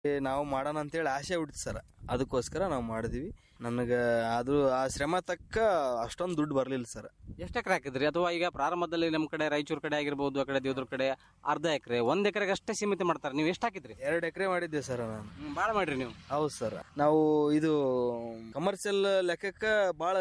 ನಾವು ಮಾಡೋಣ ಅಂತೇಳಿ ಆಸೆ ಹುಟ್ಟಿತು ಸರ್ ಅದಕ್ಕೋಸ್ಕರ ನಾವು ಮಾಡಿದ್ವಿ ನನಗೆ ಅದು ಆ ಶ್ರಮ ತಕ್ಕ ಅಷ್ಟೊಂದು ದುಡ್ಡು ಬರಲಿಲ್ಲ ಸರ್ ಎಷ್ಟು ಎಕರೆ ಹಾಕಿದ್ರಿ ಅಥವಾ ಈಗ ಪ್ರಾರಂಭದಲ್ಲಿ ನಮ್ಮ ಕಡೆ ರಾಯಚೂರು ಕಡೆ ಆಗಿರ್ಬೋದು ಆ ಕಡೆ ದೇವ್ದ್ರ ಕಡೆ ಅರ್ಧ ಎಕರೆ ಒಂದ್ ಎಕರೆಗೆ ಅಷ್ಟೇ ಸೀಮಿತ ಮಾಡ್ತಾರೆ ನೀವು ಎಷ್ಟು ಹಾಕಿದ್ರಿ ಎರಡು ಎಕರೆ ಮಾಡಿದ್ದೆ ಸರ್ ನಾನು ಹ್ಮ್, ಭಾಳ ಮಾಡ್ರಿ ನೀವು ಹೌದು ಸರ್ ನಾವು ಇದು ಕಮರ್ಷಿಯಲ್ ಲೆಕ್ಕಕ್ಕೆ ಭಾಳ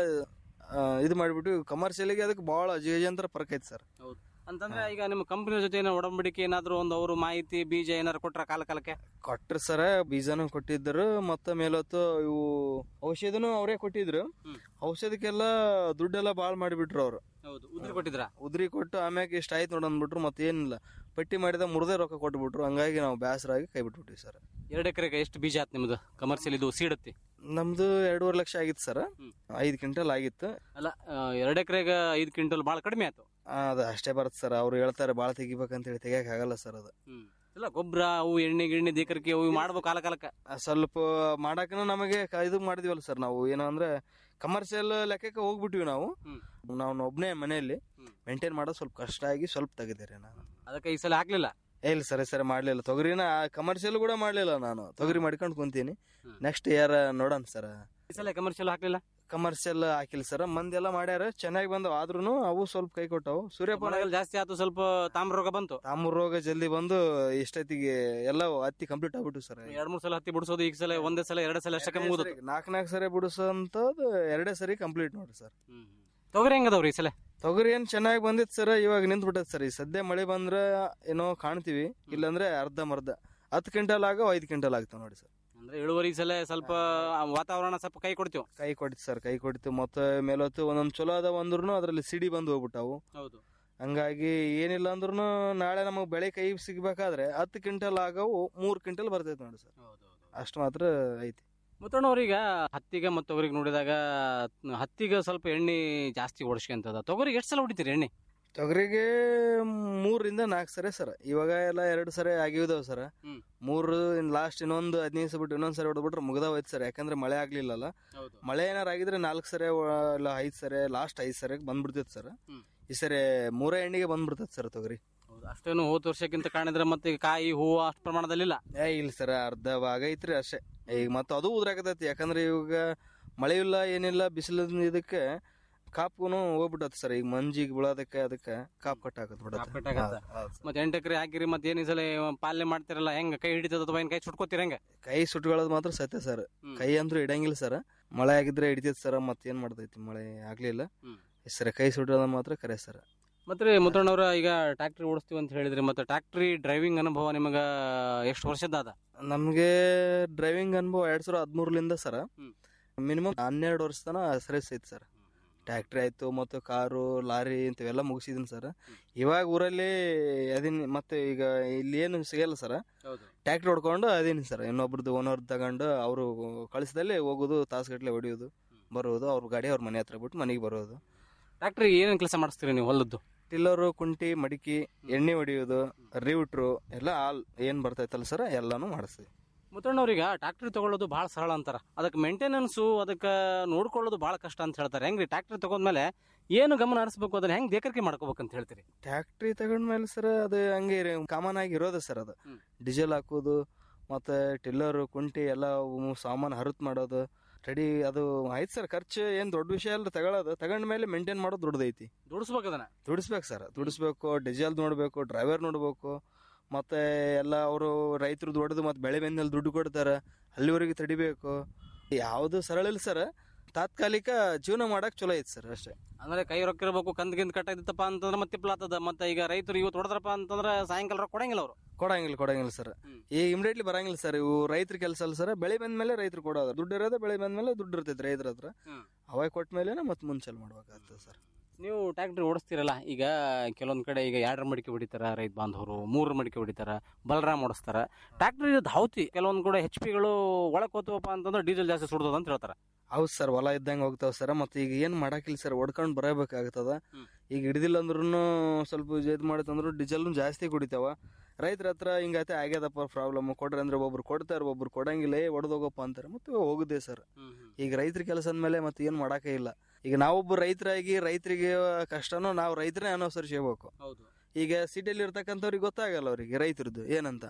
ಇದು ಮಾಡಿಬಿಟ್ಟು ಕಮರ್ಷಿಯಲ್ಗೆ ಅದಕ್ಕೆ ಭಾಳ ಅಜಗಜಾಂತರ ಫರ್ಕ್ ಐತೆ ಸರ್ ಹೌದು ಅಂತಂದ್ರೆ ಈಗ ನಿಮ್ಮ ಕಂಪನಿ ಜೊತೆ ಏನೋ ಒಡಂಬಡಿಕೆ ಏನಾದ್ರು ಒಂದು ಅವರು ಮಾಹಿತಿ ಬೀಜ ಏನಾರು ಕೊಟ್ರ ಕಾಲ ಕಾಲಕ್ಕೆ ಕೊಟ್ರು ಸರ ಬೀಜನೂ ಕೊಟ್ಟಿದ್ದರು ಮತ್ತೆ ಮೇಲೊತ್ತು ಇವು ಔಷಧಿನೂ ಅವರೇ ಕೊಟ್ಟಿದ್ರು ಹ್ಮ್. ಔಷಧಕ್ಕೆಲ್ಲ ದುಡ್ಡೆಲ್ಲ ಭಾಳ ಮಾಡಿಬಿಟ್ರು ಅವರು ಹೌದು ಉದ್ರಿ ಕೊಟ್ಟಿದ್ರ ಉದ್ರಿ ಕೊಟ್ಟು ಆಮ್ಯಾಗ ಇಷ್ಟ ಆಯ್ತು ನೋಡ್ ಅಂದ್ಬಿಟ್ರು ಮತ್ತೆ ಏನಿಲ್ಲ ಪಟ್ಟಿ ಮಾಡಿದ ಮುರ್ದೇ ರೊಕ್ಕ ಕೊಟ್ಬಿಟ್ರು ಹಂಗಾಗಿ ನಾವು ಬೇಸರಾಗಿ ಕೈ ಬಿಟ್ಬಿಟ್ವಿ ಸರ್ ಎರಡು ಎಕರೆಗೆ ಎಷ್ಟು ಬೀಜ ಆತ್ ನಿಮ್ದು ಕಮರ್ಷಿಯಲ್ ಇದು ಸೀಡತ್ತಿ ನಮ್ದು ಎರಡೂವರೆ ಲಕ್ಷ ಆಗಿತ್ತು ಸರ್ ಹ್ಮ್. ಐದು ಕ್ವಿಂಟಲ್ ಆಗಿತ್ತು ಅಲ್ಲ ಎರಡು ಎಕರೆಗೆ ಐದು ಕ್ವಿಂಟಲ್ ಭಾಳ ಕಡಿಮೆ ಆಯ್ತು ಆ, ಅದು ಅಷ್ಟೇ ಬರುತ್ತೆ ಸರ್ ಅವ್ರು ಹೇಳ್ತಾರೆ ಭಾಳ ತೆಗಿಬೇಕಂತ ಹೇಳಿ ತೆಗಿಯಕ್ ಆಗಲ್ಲ ಸರ್ ಅದು ಹ್ಮ್ ಇಲ್ಲ ಗೊಬ್ಬರ ಅವು ಎಣ್ಣೆ ಗಿಣ್ಣೆ ದೇಕರಿಕೆ ಅವು ಮಾಡ್ಬೇಕು ಕಾಲ ಕಾಲಕ್ಕೆ ಆ, ಸ್ವಲ್ಪ ಮಾಡಾಕನ ನಮಗೆ ಕ- ಇದು ಮಾಡಿದ್ವಲ್ಲ ಸರ್ ನಾವು ಏನು ಅಂದ್ರೆ ಕಮರ್ಷಿಯಲ್ ಲೆಕ್ಕಕ್ಕೆ ಹೋಗ್ಬಿಟ್ವಿ ನಾವು ಹ್ಮ್. ನಾವು ಒಬ್ಬನೇ ಮನೆಯಲ್ಲಿ ಹ್ಮ್. ಮೇಂಟೈನ್ ಮಾಡೋದು ಸ್ವಲ್ಪ ಕಷ್ಟ ಆಗಿ ಸ್ವಲ್ಪ ತೆಗೆದಿರಿ ನಾನು ಅದಕ್ಕೆ ಈ ಸಲ ಹಾಕ್ಲಿಲ್ಲ ಏ, ಇಲ್ಲ ಸರಿ ಸರಿ ಮಾಡ್ಲಿಲ್ಲ ತೊಗರಿನ ಕಮರ್ಷಿಯಲ್ ಕೂಡ ಮಾಡ್ಲಿಲ್ಲ ನಾನು ತೊಗರಿ ಮಾಡ್ಕೊಂಡು ಕುಂತೀನಿ ಹ್ಮ್. ನೆಕ್ಸ್ಟ್ ಯಾರ ನೋಡೋಣ ಸರ್ ಈ ಸಲ ಕಮರ್ಷಿಯಲ್ ಹಾಕ್ಲಿಲ್ಲ ಕಮರ್ಷಿಯಲ್ ಹಾಕಿಲ್ಲ ಸರ್ ಮಂದಿ ಎಲ್ಲ ಮಾಡ್ಯಾರ ಚೆನ್ನಾಗಿ ಬಂದವು ಆದ್ರೂ ಅವು ಸ್ವಲ್ಪ ಕೈ ಕೊಟ್ಟವು ಸೂರ್ಯಪಾನ ಮಳೆಗಾಲ ಜಾಸ್ತಿ ಆಯ್ತು ಸ್ವಲ್ಪ ತಾಮ್ರ ರೋಗ ಬಂತು ತಾಮೂರ್ ರೋಗ ಜಲ್ದಿ ಬಂದು ಇಷ್ಟೊತ್ತಿಗೆ ಎಲ್ಲ ಹತ್ತಿ ಕಂಪ್ಲೀಟ್ ಆಗ್ಬಿಟ್ಟು ಸರ್ ಎರಡ್ ಮೂರ್ ಸಲ ಹತ್ತಿ ಬಿಡಿಸೋದು ಈಗ ಸಲ ಒಂದೇ ಸಲ ಎರಡ್ ಸಲ ಅಷ್ಟಕ್ಕೆ ಮುಗಿದು ನಾಲ್ಕು ನಾಲ್ಕು ಸರಿ ಬಿಡಿಸೋಂಥದ್ದು ಎರಡೇ ಸರಿ ಕಂಪ್ಲೀಟ್ ನೋಡ್ರಿ ಸರ್ ತೊಗರಿ ಹೆಂಗದವ್ರಿ ಈ ಸಲ ತೊಗರಿ ಏನ್ ಚೆನ್ನಾಗಿ ಬಂದಿತ್ತು ಸರ್ ಇವಾಗ ನಿಂತ್ ಬಿಟ್ಟದ ಸರ್ ಈ ಸದ್ಯ ಮಳೆ ಬಂದ್ರ ಏನೋ ಕಾಣ್ತೀವಿ ಇಲ್ಲಾಂದ್ರೆ ಅರ್ಧ ಮರ್ಧ ಹತ್ತು ಕ್ವಿಂಟಲ್ ಆಗೋ ಐದು ಕ್ವಿಂಟಲ್ ಆಗ್ತಾವ ನೋಡಿ ಸರ್ ಅಂದ್ರೆ ಇಳುವರಿ ಈ ಸಲ ಸ್ವಲ್ಪ ಆ ವಾತಾವರಣ ಸ್ವಲ್ಪ ಕೈ ಕೊಡ್ತೀವಿ ಕೈ ಕೊಡ್ತು ಸರ್ ಕೈ ಕೊಡ್ತು ಮತ್ತೆ ಮೇಲೊತ್ತು ಒಂದೊಂದು ಚಲೋ ಅದ ಅಂದ್ರೂ ಅದ್ರಲ್ಲಿ ಸಿಡಿ ಬಂದು ಹೋಗ್ಬಿಟ್ಟಾವು ಹೌದು ಹಂಗಾಗಿ ಏನಿಲ್ಲ ಅಂದ್ರೂ ನಾಳೆ ನಮಗೆ ಬೆಳೆ ಕೈ ಸಿಗ್ಬೇಕಾದ್ರೆ ಹತ್ತು ಕ್ವಿಂಟಲ್ ಆಗವು ಮೂರು ಕ್ವಿಂಟಲ್ ಬರ್ತೈತೆ ನೋಡಿ ಸರ್ ಅಷ್ಟು ಮಾತ್ರ ಐತಿ ಮುತ್ತಣ್ಣವ್ರೀಗ ಹತ್ತಿಗೆ ಮತ್ತು ತೊಗರಿಗೆ ನೋಡಿದಾಗ ಹತ್ತಿಗೆ ಸ್ವಲ್ಪ ಎಣ್ಣೆ ಜಾಸ್ತಿ ಓಡಿಸ್ಕೊಂತದ ತೊಗರಿಗೆ ಎಷ್ಟು ಸಲ ಹೊಡಿತೀರಿ ಎಣ್ಣೆ ತೊಗರಿಗೆ ಮೂರರಿಂದ ನಾಲ್ಕು ಸರಿ ಸರ್ ಇವಾಗ ಎಲ್ಲ ಎರಡು ಸರಿ ಆಗಿದಾವ ಸರ್ ಹ್ಮ್. ಮೂರು ಲಾಸ್ಟ್ ಇನ್ನೊಂದು ಹದಿನೈದು ದಿವಸ ಬಿಟ್ಟು ಇನ್ನೊಂದ್ ಸರಿ ಹೊಡೆದ್ಬಿಟ್ರೆ ಮುಗ್ದಾವೈತೆ ಸರ್ ಯಾಕಂದ್ರೆ ಮಳೆ ಆಗ್ಲಿಲ್ಲಲ್ಲ ಹೌದು ಮಳೆ ಏನಾರು ಆಗಿದ್ರೆ ನಾಲ್ಕು ಸರಿ ಇಲ್ಲ ಐದು ಸರಿ ಲಾಸ್ಟ್ ಐದು ಸರಿ ಬಂದ್ಬಿಡ್ತೈತೆ ಸರ್ ಹ್ಮ್. ಈ ಸರಿ ಮೂರೇ ಎಣ್ಣಿಗೆ ಬಂದ್ಬಿಡ್ತೈತೆ ಸರ್ ತೊಗರಿ ಹೌದು ಅಷ್ಟೇನು ಹೋದ ವರ್ಷಕ್ಕಿಂತ ಕಾಣಿದ್ರೆ ಮತ್ತೆ ಈಗ ಕಾಯಿ ಹೂವು ಅಷ್ಟು ಪ್ರಮಾಣದಲ್ಲಿ ಇಲ್ಲ ಏ ಇಲ್ಲ ಸರ್ ಅರ್ಧ ಭಾಗ ಐತ್ರಿ ಅಷ್ಟೇ ಈಗ ಮತ್ತೆ ಅದು ಉದ್ರಾಕತೈತಿ ಯಾಕಂದ್ರೆ ಇವಾಗ ಮಳೆ ಇಲ್ಲ ಏನಿಲ್ಲ ಬಿಸಿಲು ಇದಕ್ಕೆ ಕಾಪ್ಗೂ ಹೋಗ್ಬಿಟ್ಟತ್ ಸರ್ ಈಗ ಮಂಜಿಗೆ ಬೀಳೋದಕ್ಕೆ ಅದಕ್ಕೆ ಕಾಪ್ ಕಟ್ಟಾಕತ್ ಕಾಪ್ ಕಟ್ಟಾಕತ್ತ. ಬಿಡತ್ತೆ ಮತ್ತೆ ಎಂಟು ಎಕರೆ ಹಾಕಿರಿ ಮತ್ತೆ ಏನು ಈ ಸಲ ಪಾಲನೆ ಮಾಡ್ತಿರಲ್ಲ ಹೆಂಗ ಕೈ ಹಿಡಿತದ ಅಥವಾ ಏನ್ ಕೈ ಸುಟ್ಕೋತೀರ ಹೆಂಗ ಕೈ ಸುಟ್ಕೊಳ್ಳೋದು ಮಾತ್ರ ಸತ್ಯ ಸರ್ ಹ್ಮ್. ಕೈ ಅಂತೂ ಇಡಂಗಿಲ್ಲ ಸರ್ ಮಳೆ ಆಗಿದ್ರೆ ಹಿಡಿತೈತಿ ಸರ್ ಮತ್ತೇನ್ ಮಾಡ್ತೈತಿ ಮಳೆ ಆಗ್ಲಿಲ್ಲ ಹ್ಮ್. ಸರ್ ಕೈ ಸುಟ್ಟೋದ ಮಾತ್ರ ಕರೆ ಸರ್ ಮತ್ತೆ ಮುತ್ತಣ್ಣವ್ರ ಈಗ ಟ್ರಾಕ್ಟ್ರಿ ಓಡಿಸ್ತೀವಿ ಅಂತ ಹೇಳಿದ್ರಿ ಮತ್ತೆ ಟ್ರಾಕ್ಟ್ರಿ ಡ್ರೈವಿಂಗ್ ಅನುಭವ ನಿಮಗ ಎಷ್ಟು ವರ್ಷದ ನಮ್ಗೆ ಡ್ರೈವಿಂಗ್ ಅನುಭವ ಎರಡ್ ಸಾವಿರದ ಹದಿಮೂರಲಿಂದ ಸರ್ ಹ್ಮ್. ಮಿನಿಮಮ್ ಹನ್ನೆರಡು ವರ್ಷ ತನ ಸರ್ವಿಸ್ ಐತಿ ಸರ್ ಟ್ಯಾಕ್ಟ್ರಿ ಆಯ್ತು ಮತ್ತು ಕಾರು ಲಾರಿ ಇಂಥವೆಲ್ಲ ಮುಗಿಸಿದೀನಿ ಸರ್ ಇವಾಗ ಊರಲ್ಲಿ ಅದೀನಿ ಮತ್ತೆ ಈಗ ಇಲ್ಲಿ ಏನು ಸಿಗಲ್ಲ ಸರ್ ಹೌದು ಟ್ಯಾಕ್ಟ್ರಿ ಹೊಡ್ಕೊಂಡು ಅದೀನಿ ಸರ್ ಇನ್ನೊಬ್ರದ್ದು ಓನರ್ ತಗೊಂಡು ಅವರು ಕಳಿಸ್ದಲ್ಲಿ ಹೋಗೋದು ತಾಸುಗಟ್ಲೆ ಹೊಡಿಯೋದು ಬರೋದು ಅವ್ರ ಗಾಡಿ ಅವ್ರ ಮನೆ ಹತ್ರ ಬಿಟ್ಟು ಮನೆಗೆ ಬರೋದು ಟ್ರಾಕ್ಟ್ರಿ ಏನೇನು ಕೆಲಸ ಮಾಡಿಸ್ತೀರಿ ನೀವು ಹೊಲದ್ದು ಟಿಲ್ಲರು ಕುಂಟಿ ಮಡಿಕೆ ಎಣ್ಣೆ ಹೊಡಿಯೋದು ರಿವ್ಟ್ರು ಎಲ್ಲ ಆಲ್ ಏನು ಬರ್ತೈತಲ್ಲ ಸರ್ ಎಲ್ಲಾನು ಮಾಡಿಸ್ತೀವಿ ಮುತ್ತಣ್ಣವ್ರೀಗ ಟ್ರಾಕ್ಟ್ರಿ ತಗೊಳ್ಳೋದು ಭಾಳ ಸರಳ ಅಂತಾರ ಅದಕ್ಕೆ ಮೇಂಟೆನೆನ್ಸು ಅದಕ್ಕೆ ನೋಡ್ಕೊಳ್ಳೋದು ಭಾಳ ಕಷ್ಟ ಅಂತ ಹೇಳ್ತಾರೆ ಹೆಂಗ್ರಿ ಟ್ರಾಕ್ಟ್ರಿ ತಗೊಂಡ್ಮೇಲೆ ಏನು ಗಮನ ಹರಿಸ್ಬೇಕು ಅದನ್ನ ಹೆಂಗ್ ದೇಕರಿಕೆ ಮಾಡ್ಕೋಬೇಕು ಅಂತ ಹೇಳ್ತೀರಿ ಟ್ಯಾಕ್ಟ್ರಿ ತಗೊಂಡ್ಮೇಲೆ ಸರ್ ಅದು ಹಂಗೆ ಕಾಮನ್ ಆಗಿ ಇರೋದು ಸರ್ ಅದು ಹ್ಮ್. ಡೀಸೆಲ್ ಹಾಕೋದು ಮತ್ತೆ ಟಿಲ್ಲರು ಕುಂಟಿ ಎಲ್ಲ ಅವು ಸಾಮಾನು ಹರಿತ್ ಮಾಡೋದು ರೆಡಿ ಅದು ಆಯ್ತು ಸರ್ ಖರ್ಚು ಏನು ದೊಡ್ಡ ವಿಷಯ ಅಲ್ಲ ತಗೊಳ್ಳೋದು ತಗೊಂಡ್ಮೇಲೆ ಮೇಂಟೈನ್ ಮಾಡೋದು ದೊಡ್ಡದೈತಿ ದುಡಿಸ್ಬೇಕು ಅದನ್ನ ದುಡಿಸ್ಬೇಕು ಸರ್ ದುಡಿಸ್ಬೇಕು ಡೀಸೆಲ್ ನೋಡ್ಬೇಕು ಡ್ರೈವರ್ ನೋಡ್ಬೇಕು ಮತ್ತೆ ಎಲ್ಲ ಅವರು ರೈತರು ಹೊಡೆದು ಮತ್ತೆ ಬೆಳೆ ಬೆನ್ನಲ್ಲಿ ದುಡ್ಡು ಕೊಡ್ತಾರೆ ಅಲ್ಲಿವರೆಗೆ ತಡಿಬೇಕು ಯಾವುದು ಸರಳ ಇಲ್ಲ ಸರ್ ತಾತ್ಕಾಲಿಕ ಜೀವನ ಮಾಡಕ್ ಚಲೋ ಐತಿ ಸರ್ ಅಷ್ಟೇ ಅಂದ್ರೆ ಕೈ ರೊಕ್ಕ ಇರಬೇಕು ಕಂದ್ ಗಿಂದ್ ಕಟ್ಟಾಯ್ತಪ್ಪ ಅಂತಂದ್ರೆ ಮತ್ತೆ ತಿಪ್ಲಾತದ ಮತ್ತೆ ಈಗ ರೈತರು ಇವತ್ತು ಹೊಡೆದ್ರಪ್ಪ ಅಂತಂದ್ರೆ ಸಾಯಂಕಾಲ ರೊಕ್ಕ ಕೊಡಂಗಿಲ್ಲ ಅವರು ಕೊಡಂಗಿಲ್ಲ ಕೊಡಂಗಿಲ್ಲ ಸರ್ ಹ್ಮ್. ಈಗ ಇಮಿಡಿಯೇಟ್ಲಿ ಬರಂಗಿಲ್ಲ ಸರ್ ಇವು ರೈತರ ಕೆಲಸ ಅಲ್ಲ ಸರ್ ಬೆಳೆ ಬಂದ್ಮೇಲೆ ರೈತರು ಕೊಡೋದು ದುಡ್ಡು ಇರೋದೇ ಬೆಳೆ ಬಂದ್ಮೇಲೆ ದುಡ್ಡು ಇರ್ತೈತೆ ರೈತರ ಹತ್ರ ಹ್ಮ್. ಅವಾಗ ಕೊಟ್ಟ ಮೇಲೆ ಮತ್ತೆ ಮುಂಚೆ ಮಾಡ್ಬೇಕಾಗ್ತದೆ ಸರ್ ನೀವು ಟ್ರ್ಯಾಕ್ಟರ್ ಓಡಿಸ್ತೀರಲ್ಲ ಈಗ ಕೆಲವೊಂದ್ ಕಡೆ ಈಗ ಎರಡರ ಮಡಿಕೆ ಹೊಡಿತಾರ ರೈತ ಬಾಂಧವರು ಮೂರರ ಮಡಿಕೆ ಹೊಡಿತಾರ ಬಲರಾಮ್ ಓಡಿಸ್ತಾರ ಟ್ರ್ಯಾಕ್ಟರ್ ಧಾವತಿ ಕೆಲವೊಂದ್ ಕಡೆ ಹೆಚ್ ಪಿಗಳು ಒಳಕ್ ಹೋತವಪ್ಪ ಅಂತಂದ್ರೆ ಡೀಸೆಲ್ ಜಾಸ್ತಿ ಸುಡ್ತದ ಅಂತ ಹೇಳ್ತಾರ ಹೌದು ಸರ್ ಹೊಲ ಇದ್ದಂಗೆ ಹೋಗ್ತಾವ ಸರ್ ಮತ್ತೆ ಈಗ ಏನು ಮಾಡಾಕಿಲ್ಲ ಸರ್ ಹೊಡ್ಕೊಂಡು ಬರಬೇಕಾಗ್ತದ ಹ್ಮ್. ಈಗ ಹಿಡಿದಿಲ್ಲ ಅಂದ್ರೂ ಸ್ವಲ್ಪ ಇದು ಮಾಡಿತಂದ್ರು ಡೀಸೆಲ್ನು ಜಾಸ್ತಿ ಕುಡಿತಾವ ರೈತರ ಹತ್ರ ಹಿಂಗತೆ ಆಗ್ಯದಪ್ಪ ಪ್ರಾಬ್ಲಮ್ ಕೊಡ್ರಿ ಅಂದ್ರೆ ಒಬ್ರು ಕೊಡ್ತಾರೆ ಒಬ್ರು ಕೊಡಂಗಿಲ್ಲ ಏ ಹೊಡೆದೋಗಪ್ಪ ಅಂತಾರೆ ಮತ್ತೆ ಹೋಗುದೇ ಸರ್ ಈಗ ರೈತರ ಕೆಲಸ ಅಂದಮೇಲೆ ಮತ್ತೆ ಏನು ಮಾಡಾಕೇ ಇಲ್ಲ ಈಗ ನಾವೊಬ್ಬ ರೈತರಾಗಿ ರೈತರಿಗೆ ಕಷ್ಟನೂ ನಾವು ರೈತರೇ ಅನುಸರಿಸಬೇಕು ಹೌದು ಈಗ ಸಿಟಿಯಲ್ಲಿ ಇರ್ತಕ್ಕಂಥವ್ರಿಗೆ ಗೊತ್ತಾಗಲ್ಲ ಅವ್ರಿಗೆ ರೈತರದ್ದು ಏನಂತ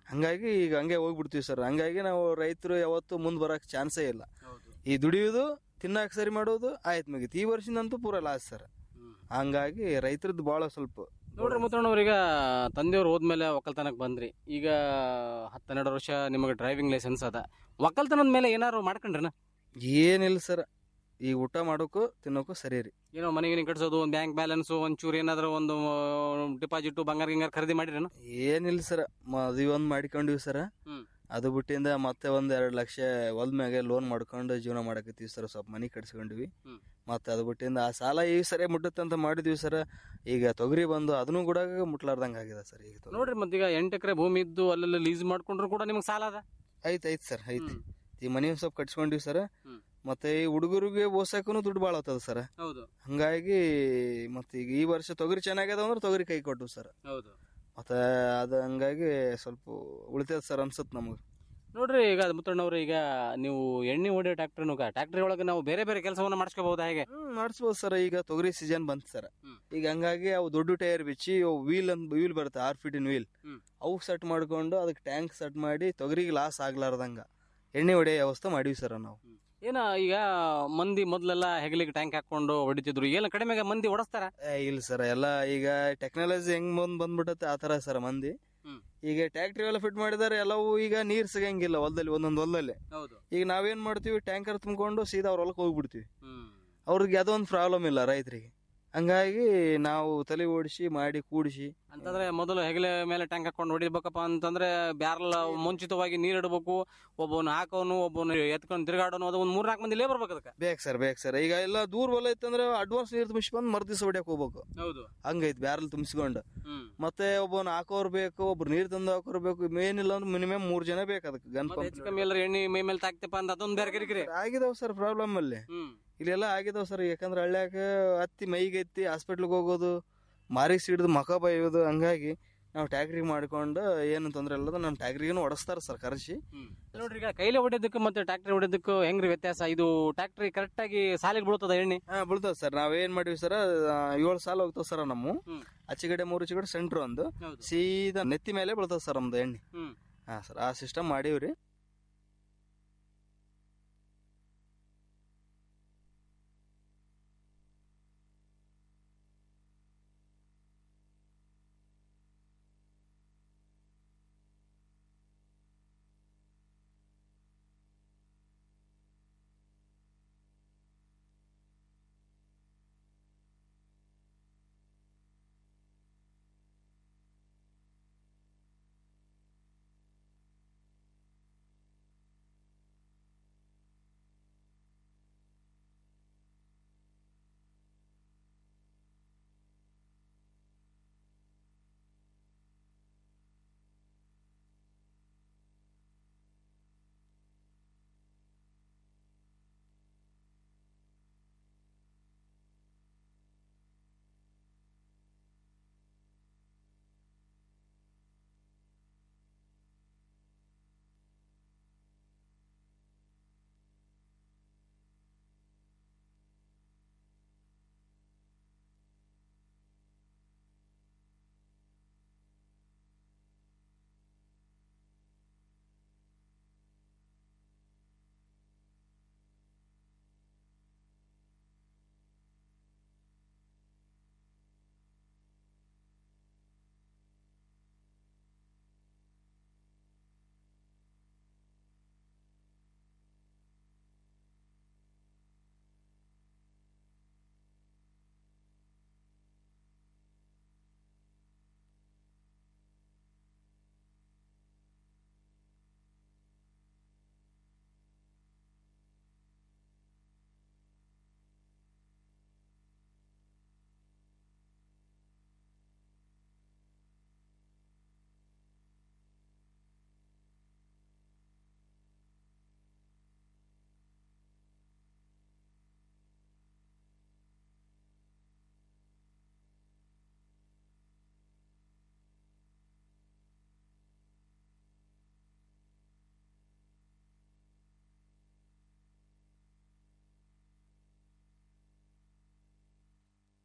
ಹಂಗಾಗಿ ಈಗ ಹಂಗೆ ಹೋಗ್ಬಿಡ್ತೀವಿ ಸರ್ ಹಂಗಾಗಿ ನಾವು ರೈತರು ಯಾವತ್ತೂ ಮುಂದೆ ಬರಕ್ ಚಾನ್ಸೇ ಇಲ್ಲ ಈ ದುಡಿಯೋದು ತಿನ್ನಕ್ ಸರಿ ಮಾಡೋದು ಆಯ್ತು ಮುಗೀತು ಈ ವರ್ಷದಂತೂ ಪೂರ ಲಾಸ್ ಸರ್ ಹಂಗಾಗಿ ರೈತರದ್ದು ಭಾಳ ಸ್ವಲ್ಪ ನೋಡ್ರಿ ಮುತ್ತಣ್ಣವ್ರೀಗ ತಂದೆಯವ್ರು ಹೋದ್ಮೇಲೆ ಒಕ್ಕಲ್ತನಕ್ಕೆ ಬಂದ್ರಿ ಈಗ ಹತ್ತೆರಡು ವರ್ಷ ನಿಮಗೆ ಡ್ರೈವಿಂಗ್ ಲೈಸೆನ್ಸ್ ಅದ ಒಕ್ಕಲ್ತನದ ಮೇಲೆ ಏನಾರು ಮಾಡ್ಕೊಂಡ್ರಿನ ಏನಿಲ್ಲ ಸರ್ ಈ ಊಟ ಮಾಡೋಕು ತಿನ್ನೋಕು ಸರಿ ರೀ ಏನೋ ಮನೆಗೆ ಕಟ್ಸೋದು ಒಂದು ಬ್ಯಾಂಕ್ ಬ್ಯಾಲೆನ್ಸು ಒಂಚೂರು ಏನಾದ್ರು ಒಂದು ಡಿಪಾಸಿಟ್ ಬಂಗಾರ ಗಿಂಗಾರ ಖರೀದಿ ಮಾಡಿರೇನು ಏನಿಲ್ಲ ಸರ್ ಮದ್ವಿ ಒಂದ್ ಮಾಡ್ಕೊಂಡಿವಿ ಸರ್ ಹ್ಮ್. ಅದು ಬಿಟ್ಟಿಂದ ಮತ್ತೆ ಒಂದ್ ಎರಡ್ ಲಕ್ಷ ಹೊಲ್ದ ಮ್ಯಾಗೆ ಲೋನ್ ಮಾಡ್ಕೊಂಡು ಜೀವನ ಮಾಡಕತ್ತೀವಿ ಸರ್ ಸ್ವಲ್ಪ ಮನಿ ಕಟ್ಸ್ಕೊಂಡಿವಿ ಹ್ಮ್. ಮತ್ತೆ ಅದು ಬಿಟ್ಟಿಂದ ಆ ಸಾಲ ಈ ಸರಿ ಮುಟ್ಟತ್ತಂತ ಮಾಡಿದ್ವಿ ಸರ್ ಈಗ ತೊಗರಿ ಬಂದು ಅದನ್ನು ಕೂಡ ಮುಟ್ಲಾರ್ದಂಗ ಆಗಿದೆ ಸರ್ ಈಗ ತೊಗರಿ. ನೋಡ್ರಿ ಮತ್ತೀಗ ಎಂಟು ಎಕರೆ ಭೂಮಿ ಇದ್ದು ಅಲ್ಲೆಲ್ಲ ಲೀಸ್ ಮಾಡ್ಕೊಂಡ್ರು ಕೂಡ ನಿಮ್ಗೆ ಸಾಲ ಅದ ಐತ್ ಐತ್ ಸರ್ ಐತಿ ಹ್ಮ್. ಈ ಮನಿ ಒಂದ್ ಸ್ವಲ್ಪ ಕಟ್ಸ್ಕೊಂಡಿವಿ ಸರ್ ಹ್ಮ್. ಮತ್ತೆ ಈ ಹುಡುಗರಿಗೆ ಓಸಾಕನು ದುಡ್ಡು ಭಾಳ ಆಗ್ತದ ಸರ್ ಹೌದು ಹಂಗಾಗಿ ಮತ್ತೆ ಈಗ ಈ ವರ್ಷ ತೊಗರಿ ಚೆನ್ನಾಗ್ಯದ ಅಂದ್ರೆ ತೊಗರಿ ಕೈ ಕೊಟ್ಟು ಸರ್ ಹೌದು ಮತ್ತೆ ಅದು ಹಂಗಾಗಿ ಸ್ವಲ್ಪ ಉಳಿತದ ಸರ್ ಅನ್ಸುತ್ತೆ ನಮಗೆ ನೋಡ್ರಿ ಈಗ ಮುತ್ತಣ್ಣವ್ರು ಈಗ ನೀವು ಎಣ್ಣೆ ಹೊಡೆಯೋ ಟ್ರ್ಯಾಕ್ಟರ್ ಟ್ರ್ಯಾಕ್ಟರ್ ಒಳಗೆ ನಾವು ಬೇರೆ ಬೇರೆ ಕೆಲಸವನ್ನ ಮಾಡಿಸ್ಕೋಬಹುದಾ ಹೇಗೆ ಹ್ಮ್ ಮಾಡಿಸ್ಬೋದು ಸರ್ ಈಗ ತೊಗರಿ ಸೀಸನ್ ಬಂತು ಸರ್ ಹ್ಮ್. ಈಗ ಹಂಗಾಗಿ ಅವು ದೊಡ್ಡ ಟೈರ್ ಬಿಚ್ಚಿ ಅವು ವೀಲ್ ಅಂತ ವೀಲ್ ಬರುತ್ತೆ ಆರ್ ಫೀಟಿನ ವೀಲ್ ಹ್ಮ್. ಅವು ಸೆಟ್ ಮಾಡ್ಕೊಂಡು ಅದಕ್ಕೆ ಟ್ಯಾಂಕ್ ಸೆಟ್ ಮಾಡಿ ತೊಗರಿಗೆ ಲಾಸ್ ಆಗ್ಲಾರ್ದಂಗ ಎಣ್ಣೆ ಹೊಡೆಯೋ ವ್ಯವಸ್ಥೆ ಮಾಡಿವಿ ಸರ್ ನಾವು ಏನ ಈಗ ಮಂದಿ ಮೊದ್ಲೆಲ್ಲ ಹೆಗಲಿಗೆ ಟ್ಯಾಂಕ್ ಹಾಕೊಂಡು ಹೊಡಿತಿದ್ರು ಏನು ಕಡಿಮೆಗೆ ಮಂದಿ ಓಡಿಸ್ತಾರ ಏ, ಇಲ್ಲ ಸರ್ ಎಲ್ಲ ಈಗ ಟೆಕ್ನಾಲಜಿ ಹೆಂಗ್ ಬಂದ್ ಬಂದ್ಬಿಟ್ಟತ್ತೆ ಆ ತರ ಸರ್ ಮಂದಿ ಹ್ಮ್. ಈಗ ಟ್ಯಾಕ್ಟ್ರಿ ಎಲ್ಲ ಫಿಟ್ ಮಾಡಿದಾರೆ ಎಲ್ಲವೂ ಈಗ ನೀರ್ ಸಿಗಂಗಿಲ್ಲ ಹೊಲದಲ್ಲಿ ಒಂದೊಂದು ಹೊಲದಲ್ಲಿ ಹೌದು ಈಗ ನಾವೇನ್ ಮಾಡ್ತೀವಿ ಟ್ಯಾಂಕರ್ ತುಂಬಿಕೊಂಡು ಸೀದಾ ಅವ್ರ ಹೊಲಕ್ಕೆ ಹೋಗ್ಬಿಡ್ತೀವಿ ಹ್ಮ್ ಅವ್ರಿಗೆ ಅದೊಂದು ಪ್ರಾಬ್ಲಮ್ ಇಲ್ಲ ರೈತರಿಗೆ ಹಂಗಾಗಿ ನಾವು ತಲೆ ಓಡಿಸಿ ಮಾಡಿ ಕೂಡಿಸಿ ಅಂತಂದ್ರೆ ಮೊದಲು ಹೆಗಲ ಮೇಲೆ ಟ್ಯಾಂಕ್ ಹಾಕೊಂಡು ಹೊಡಿಬೇಕಪ್ಪ ಅಂತಂದ್ರೆ ಬ್ಯಾರಲ್ ಮುಂಚಿತವಾಗಿ ನೀರ್ ಇಡಬೇಕು ಒಬ್ಬನ ಹಾಕೋನು ಒಬ್ಬನ ಎತ್ಕೊಂಡು ತಿರುಗಾಡೋನು ಅದು ಒಂದ್ ಮೂರ್ ನಾಲ್ಕು ಮಂದಿ ಲೇಬರ್ ಬೇಕು ಅದಕ್ಕೆ ಬೇಕು ಸರ್ ಬೇಕು ಸರ್ ಈಗ ಎಲ್ಲ ದೂರ ಹೊಲ ಇತ್ತಂದ್ರೆ ಅಡ್ವಾನ್ಸ್ ನೀರು ತುಂಬಿಸಿ ಬಂದು ಮರ್ದಿವ್ಸ ಹೊಡ್ಯಕ್ ಹೋಗ್ಬೇಕು ಹೌದು ಹಂಗೈತಿ ಬ್ಯಾರಲ್ ತುಂಬಿಸ್ಕೊಂಡು ಹ್ಮ್ ಮತ್ತೆ ಒಬ್ಬನ ಹಾಕೋರ್ ಬೇಕು ಒಬ್ರು ನೀರ್ ತಂದು ಹಾಕೋರ್ ಬೇಕು ಏನಿಲ್ಲ ಅಂದ್ರೆ ಮಿನಿಮಮ್ ಮೂರ್ ಜನ ಬೇಕು ಅದಕ್ಕೆ ಗನ್ ಮತ್ತೆ ಹೆಚ್ಚು ಕಮ್ಮಿ ಎಲ್ಲರ ಎಣ್ಣೆ ಮೈ ಮೇಲೆ ತಾಕ್ತಪ್ಪ ಅಂತ ಅದೊಂದ್ ಬೇರೆ ಕಿರಿಕಿರಿ ಆಗಿದಾವ್ ಸರ್ ಪ್ರಾಬ್ಲಮ್ ಅಲ್ಲಿ ಹ್ಮ್ ಇಲ್ಲೆಲ್ಲ ಆಗಿದಾವ್ ಸರ್ ಯಾಕಂದ್ರೆ ಹಳ್ಳ್ಯಾಗ ಹತ್ತಿ ಮೈಗೆ ಎತ್ತಿ ಹಾಸ್ಪಿಟ್ಲಿಗೆ ಹೋಗೋದು ಮಾರಿಗೆ ಸಿಡಿದು ಮಕ ಬೈಯೋದು ಹಂಗಾಗಿ ನಾವು ಟ್ಯಾಕ್ರಿಗೆ ಮಾಡ್ಕೊಂಡು ಏನು ತೊಂದ್ರೆ ಇಲ್ಲದ ನಮ್ಮ ಟ್ಯಾಕ್ರಿಗೂ ಓಡಿಸ್ತಾರೆ ಸರ್ ಕರೆಸಿ ನೋಡ್ರಿ ಈಗ ಕೈಲಿ ಹೊಡೆಯೋದಕ್ಕೆ ಮತ್ತೆ ಟ್ರಾಕ್ಟರ್ ಹೊಡೆಯೋದಕ್ಕೂ ಹೆಂಗ್ರಿ ವ್ಯತ್ಯಾಸ ಇದು ಟ್ರಾಕ್ಟರ್ ಕರೆಕ್ಟ್ ಆಗಿ ಸಾಲಿಗೆ ಬೀಳ್ತದ ಎಣ್ಣೆ ಹಾ ಬೀಳ್ತದ ಸರ್ ನಾವ್ ಏನ್ ಮಾಡಿವಿ ಸರ್ ಏಳು ಸಾಲ ಹೋಗ್ತಾವ ಸರ್ ನಮ್ಮ ಹ್ಮ್. ಆಚೆಗಡೆ ಮೂರು ಈಚೆಗಡೆ ಸೆಂಟ್ರ್ ಒಂದು ಹೌದು ಸೀದಾ ನೆತ್ತಿ ಮೇಲೆ ಬೀಳ್ತದ ಸರ್ ನಮ್ದು ಎಣ್ಣೆ ಹ್ಮ್ ಹಾ ಸರ್ ಆ ಸಿಸ್ಟಮ್ ಮಾಡೀವ್ರಿ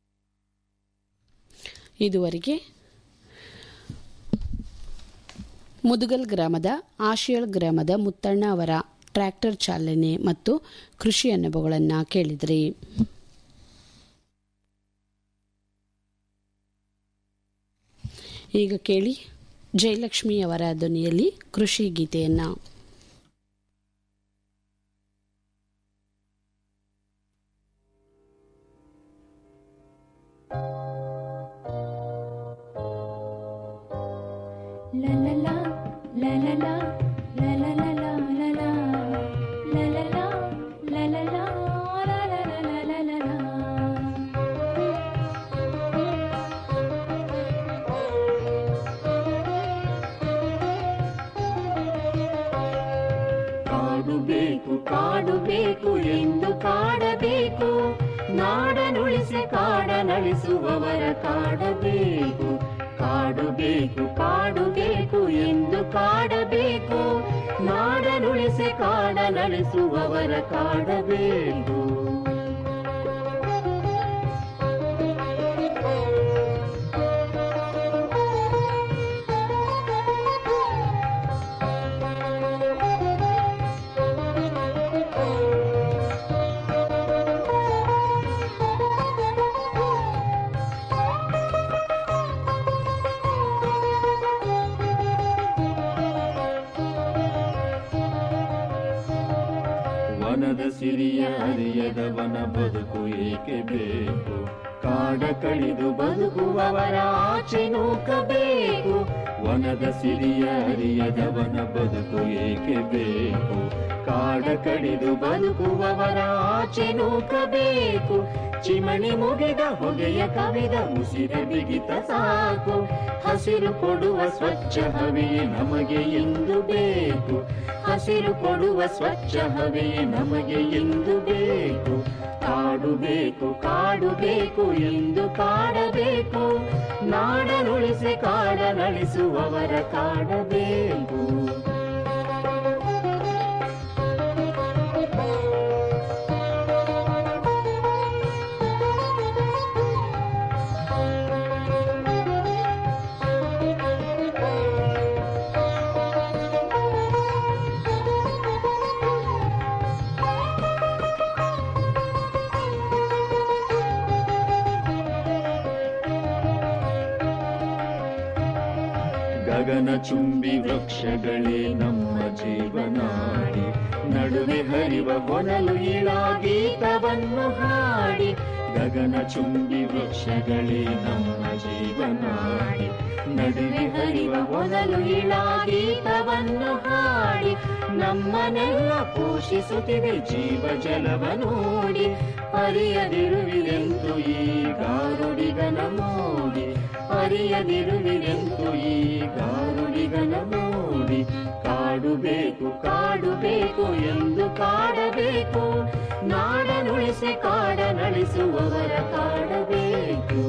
ಇದುವರೆಗೆ ಮುದುಗಲ್ ಗ್ರಾಮದ ಆಶಿಯಳ್ ಗ್ರಾಮದ ಮುತ್ತಣ್ಣ ಅವರ ಟ್ರ್ಯಾಕ್ಟರ್ ಚಾಲನೆ ಮತ್ತು ಕೃಷಿ ಅನುಭವಗಳನ್ನು ಕೇಳಿದ್ರಿ ಈಗ ಕೇಳಿ ಜಯಲಕ್ಷ್ಮಿ ಅವರ ಧ್ವನಿಯಲ್ಲಿ ಕೃಷಿ ಗೀತೆಯನ್ನು La la la, la la la, la la la la la la, la la la, la la la, la la la la la la ಕಾಡು ಬೇಕು ಕಾಡು ಬೇಕು ಎಂದು ಕಾಡಬೇಕು ನಾಡನುಳಿಸಿ ಕಾಡನಳಿಸುವವರ ಕಾಡಬೇಕು ಕಾಡು ಬೇಕು ಕಾಡು ಬೇಕು ಎಂದು ಕಾಡಬೇಕು ನಾಡನುಳಿಸಿ ಕಾಡನಳಿಸುವವರ ಕಾಡಬೇಕು ವನದ ಸಿರಿಯ ಅರಿಯದವನ ಬದುಕು ಏಕೆ ಬೇಕು ಕಾಡ ಕಡಿದು ಬದುಕುವವರ ಆಚೆ ನೂಕಬೇಕು ವನದ ಸಿರಿಯ ಅರಿಯದವನ ಬದುಕು ಏಕೆ ಬೇಕು ಕಾಡ ಕಡಿದು ಬದುಕುವವರ ಆಚೆ ನೂಕಬೇಕು ಚಿಮಣಿ ಮುಗಿದ ಹೊಗೆಯ ಕವಿದ ಉಸಿರ ಬಿಗಿತ ಸಾಕು ಹಸಿರು ಕೊಡುವ ಸ್ವಚ್ಛ ಹವೆಯೇ ನಮಗೆ ಎಂದು ಬೇಕು ಹಸಿರು ಕೊಡುವ ಸ್ವಚ್ಛ ಹವೆಯೇ ನಮಗೆ ಎಂದು ಬೇಕು ಕಾಡು ಬೇಕು ಕಾಡು ಬೇಕು ಎಂದು ಕಾಡಬೇಕು ನಾಡನುಳಿಸಿ ಕಾಡನಳಿಸುವವರ ಕಾಡಬೇಕು ಗಗನ ಚುಂಬಿ ವೃಕ್ಷಗಳೇ ನಮ್ಮ ಜೀವನಾಡಿ ನಡುವೆ ಹರಿವ ಹೊನಲು ಗೀತವನ್ನು ಹಾಡಿ ಗಗನ ಚುಂಬಿ ವೃಕ್ಷಗಳೇ ನಮ್ಮ ಜೀವನಾಡಿ ನಡುವೆ ಹರಿವ ಹೊನಲು ಗೀತವನ್ನು ಹಾಡಿ ನಮ್ಮನ್ನೆಲ್ಲ ಪೋಷಿಸುತ್ತಿದೆ ಜೀವ ಜಲವ ನೋಡಿ ಅರಿಯದಿರುವಿರೆಂದು ಈ ಗಾರುಡಿಗನ ಮೋಡಿ ಅರಿಯದಿರುವಿರೆಂದು ಈ ಗಾರುಡಿಗನ ಮೋಡಿ ಕಾಡು ಬೇಕು ಕಾಡು ಬೇಕು ಎಂದು ಕಾಡಬೇಕು ನಾಡನುಳಿಸಿ ಕಾಡನಳಿಸುವವರ ಕಾಡಬೇಕು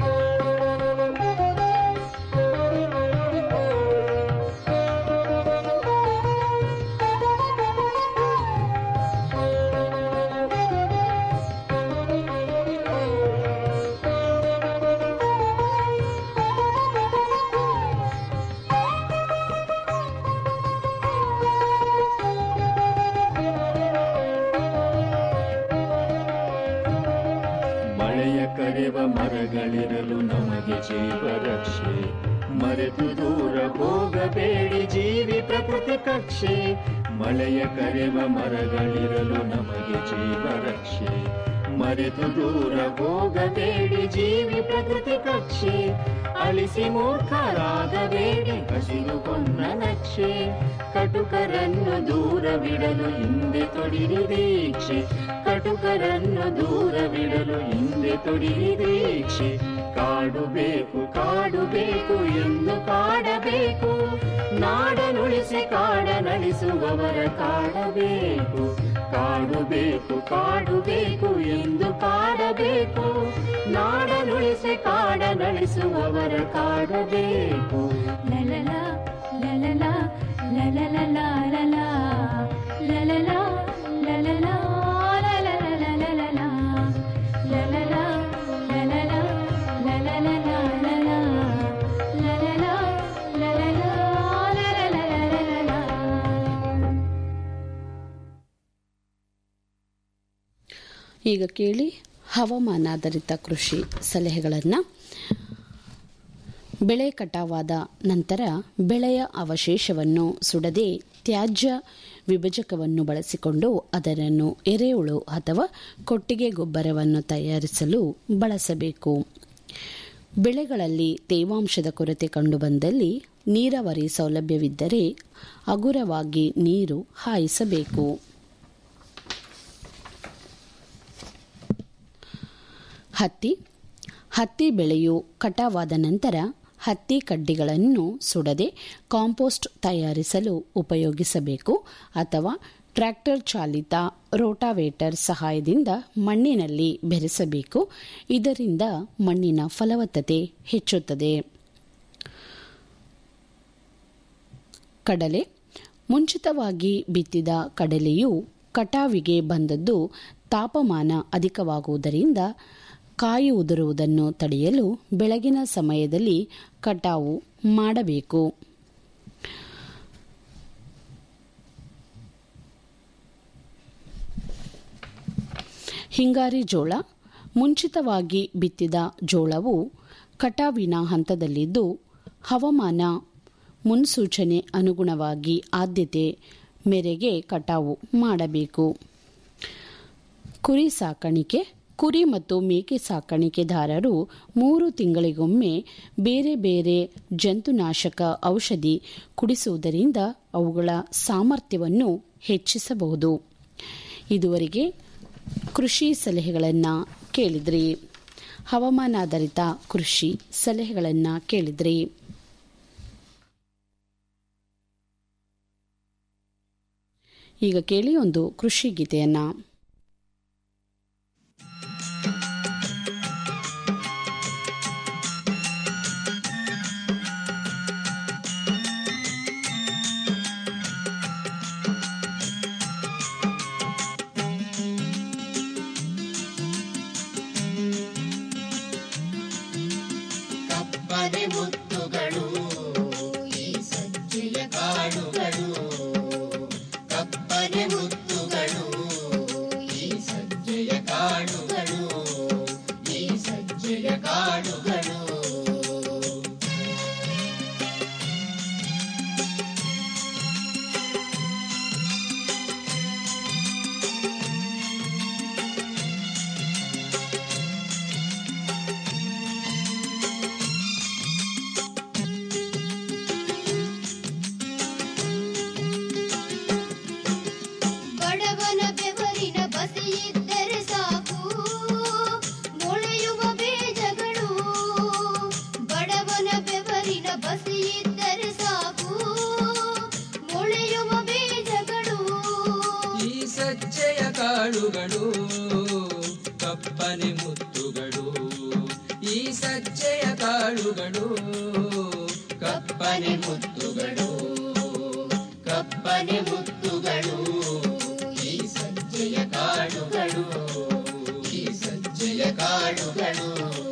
ಮಳೆಯ ಕರೆವ ಮರಗಳಿರಲು ನಮಗೆ ಜೀವ ರಕ್ಷೆ ಮರೆತು ದೂರ ಹೋಗಬೇಡಿ ಜೀವಿ ಪ್ರಕೃತಿ ಕಕ್ಷೆ ಮಳೆಯ ಕರೆವ ಮರಗಳಿರಲು ನಮಗೆ ಜೀವ ರಕ್ಷೆ ಮರೆತು ದೂರ ಹೋಗಬೇಡಿ ಜೀವಿ ಪ್ರಕೃತಿ ಕಕ್ಷೆ ಅಳಿಸಿ ಮೂರ್ಖರಾಗಬೇಡಿ ಹಸಿರು ಕೊನ್ನ ನಕ್ಷೆ ಕಟುಕರನ್ನು ದೂರವಿಡಲು ಹಿಂದೆ ತೊಡಿರಿ ದೀಕ್ಷೆ ಕಟುಕರನ್ನು ದೂರವಿಡಲು ಹಿಂದೆ ತೊಡಿರಿ ದೀಕ್ಷೆ ಕಾಡು ಬೇಕು ಕಾಡು ಬೇಕು ಎಂದು ಕಾಡಬೇಕು ನಾಡನುಳಿಸಿ ಕಾಡನಳಿಸುವವರ ಕಾಡಬೇಕು ಕಾಡು ಬೇಕು ಕಾಡು ಬೇಕು ಎಂದು ಕಾಡಬೇಕು ನಾಡನುಳಿಸಿ ಕಾಡನಳಿಸುವವರ ಕಾಡಬೇಕು ಲಲಲ ಲಲಲ ಲಲಲ ಲಲಲ ಲಲಲ ಲಲಲ ಲಲಲ ಲಲಲ ಲಲಲ ಲಲಲ ಲಲಲ ಲಲಲ ಲಲಲ ಲಲಲ ಈಗ ಕೇಳಿ ಹವಾಮಾನಾಧಾರಿತ ಕೃಷಿ ಸಲಹೆಗಳನ್ನು ಬೆಳೆ ಕಟಾವಾದ ನಂತರ ಬೆಳೆಯ ಅವಶೇಷವನ್ನು ಸುಡದೆ ತ್ಯಾಜ್ಯ ವಿಭಜಕವನ್ನು ಬಳಸಿಕೊಂಡು ಅದನ್ನು ಎರೆಹುಳು ಅಥವಾ ಕೊಟ್ಟಿಗೆ ಗೊಬ್ಬರವನ್ನು ತಯಾರಿಸಲು ಬಳಸಬೇಕು ಬೆಳೆಗಳಲ್ಲಿ ತೇವಾಂಶದ ಕೊರತೆ ಕಂಡುಬಂದಲ್ಲಿ ನೀರಾವರಿ ಸೌಲಭ್ಯವಿದ್ದರೆ ಹಗುರವಾಗಿ ನೀರು ಹಾಯಿಸಬೇಕು ಹತ್ತಿ ಹತ್ತಿ ಬೆಳೆಯು ಕಟಾವಾದ ನಂತರ ಹತ್ತಿ ಕಡ್ಡಿಗಳನ್ನು ಸುಡದೆ ಕಾಂಪೋಸ್ಟ್ ತಯಾರಿಸಲು ಉಪಯೋಗಿಸಬೇಕು ಅಥವಾ ಟ್ರ್ಯಾಕ್ಟರ್ ಚಾಲಿತ ರೋಟಾವೇಟರ್ ಸಹಾಯದಿಂದ ಮಣ್ಣಿನಲ್ಲಿ ಬೆರೆಸಬೇಕು ಇದರಿಂದ ಮಣ್ಣಿನ ಫಲವತ್ತತೆ ಹೆಚ್ಚುತ್ತದೆ ಕಡಲೆ ಮುಂಚಿತವಾಗಿ ಬಿತ್ತಿದ ಕಡಲೆಯು ಕಟಾವಿಗೆ ಬಂದದ್ದು ತಾಪಮಾನ ಅಧಿಕವಾಗುವುದರಿಂದ ಕಾಯಿ ಉದುರುವುದನ್ನು ತಡೆಯಲು ಬೆಳಗಿನ ಸಮಯದಲ್ಲಿ ಕಟಾವು ಮಾಡಬೇಕು ಹಿಂಗಾರಿ ಜೋಳ ಮುಂಚಿತವಾಗಿ ಬಿತ್ತಿದ ಜೋಳವು ಕಟಾವಿನ ಹಂತದಲ್ಲಿದ್ದು ಹವಾಮಾನ ಮುನ್ಸೂಚನೆ ಅನುಗುಣವಾಗಿ ಆದ್ಯತೆ ಮೇರೆಗೆ ಕಟಾವು ಮಾಡಬೇಕು ಕುರಿ ಸಾಕಾಣಿಕೆ ಕುರಿ ಮತ್ತು ಮೇಕೆ ಸಾಕಾಣಿಕೆದಾರರು ಮೂರು ತಿಂಗಳಿಗೊಮ್ಮೆ ಬೇರೆ ಬೇರೆ ಜಂತುನಾಶಕ ಔಷಧಿ ಕುಡಿಸುವುದರಿಂದ ಅವುಗಳ ಸಾಮರ್ಥ್ಯವನ್ನು ಹೆಚ್ಚಿಸಬಹುದು ಇದುವರೆಗೆ ಕೃಷಿ ಸಲಹೆಗಳನ್ನು ಕೇಳಿದ್ರಿ ಹವಾಮಾನಾಧಾರಿತ ಕೃಷಿ ಸಲಹೆಗಳನ್ನು ಕೇಳಿದ್ರಿ ಈಗ ಕೇಳಿ ಒಂದು ಕೃಷಿ ಗೀತೆಯನ್ನ ಕಪ್ಪನೆ ಮುತ್ತುಗಳು ಈ ಸಜ್ಜೆಯ ಕಾಳುಗಳು ಕಪ್ಪನೆ ಮುತ್ತುಗಳು ಈ ಸಜ್ಜೆಯ ಕಾಳುಗಳು ಈ ಸಜ್ಜೆಯ ಕಾಳುಗಳು ಬಡವನ ಬೆವರಿನ ಬಸಿಯಿದ್ದರೆ ಸಾಕು ಮೊಳೆಯುವ ಬೀಜಗಳು ಬಡವನ ಬೆವರಿನ ಬಸಿಯಿದ್ದರೆ ಸಾಕು ಮೊಳೆಯುವ ಬೀಜಗಳು ಈ ಸಜ್ಜೆಯ ಕಾಳುಗಳು ಕಪ್ಪನೆ ಮುತ್ತುಗಳು ಈ ಸಜ್ಜೆಯ ಕಾಳುಗಳು ಕಪ್ಪನೆ ಮುತ್ತುಗಳು ಕಪ್ಪನೆ ಮುತ್ತುಗಳು ಈ ಸಜ್ಜೆಯ ಕಾಳುಗಳು ಈ ಸಜ್ಜೆಯ ಕಾಳುಗಳು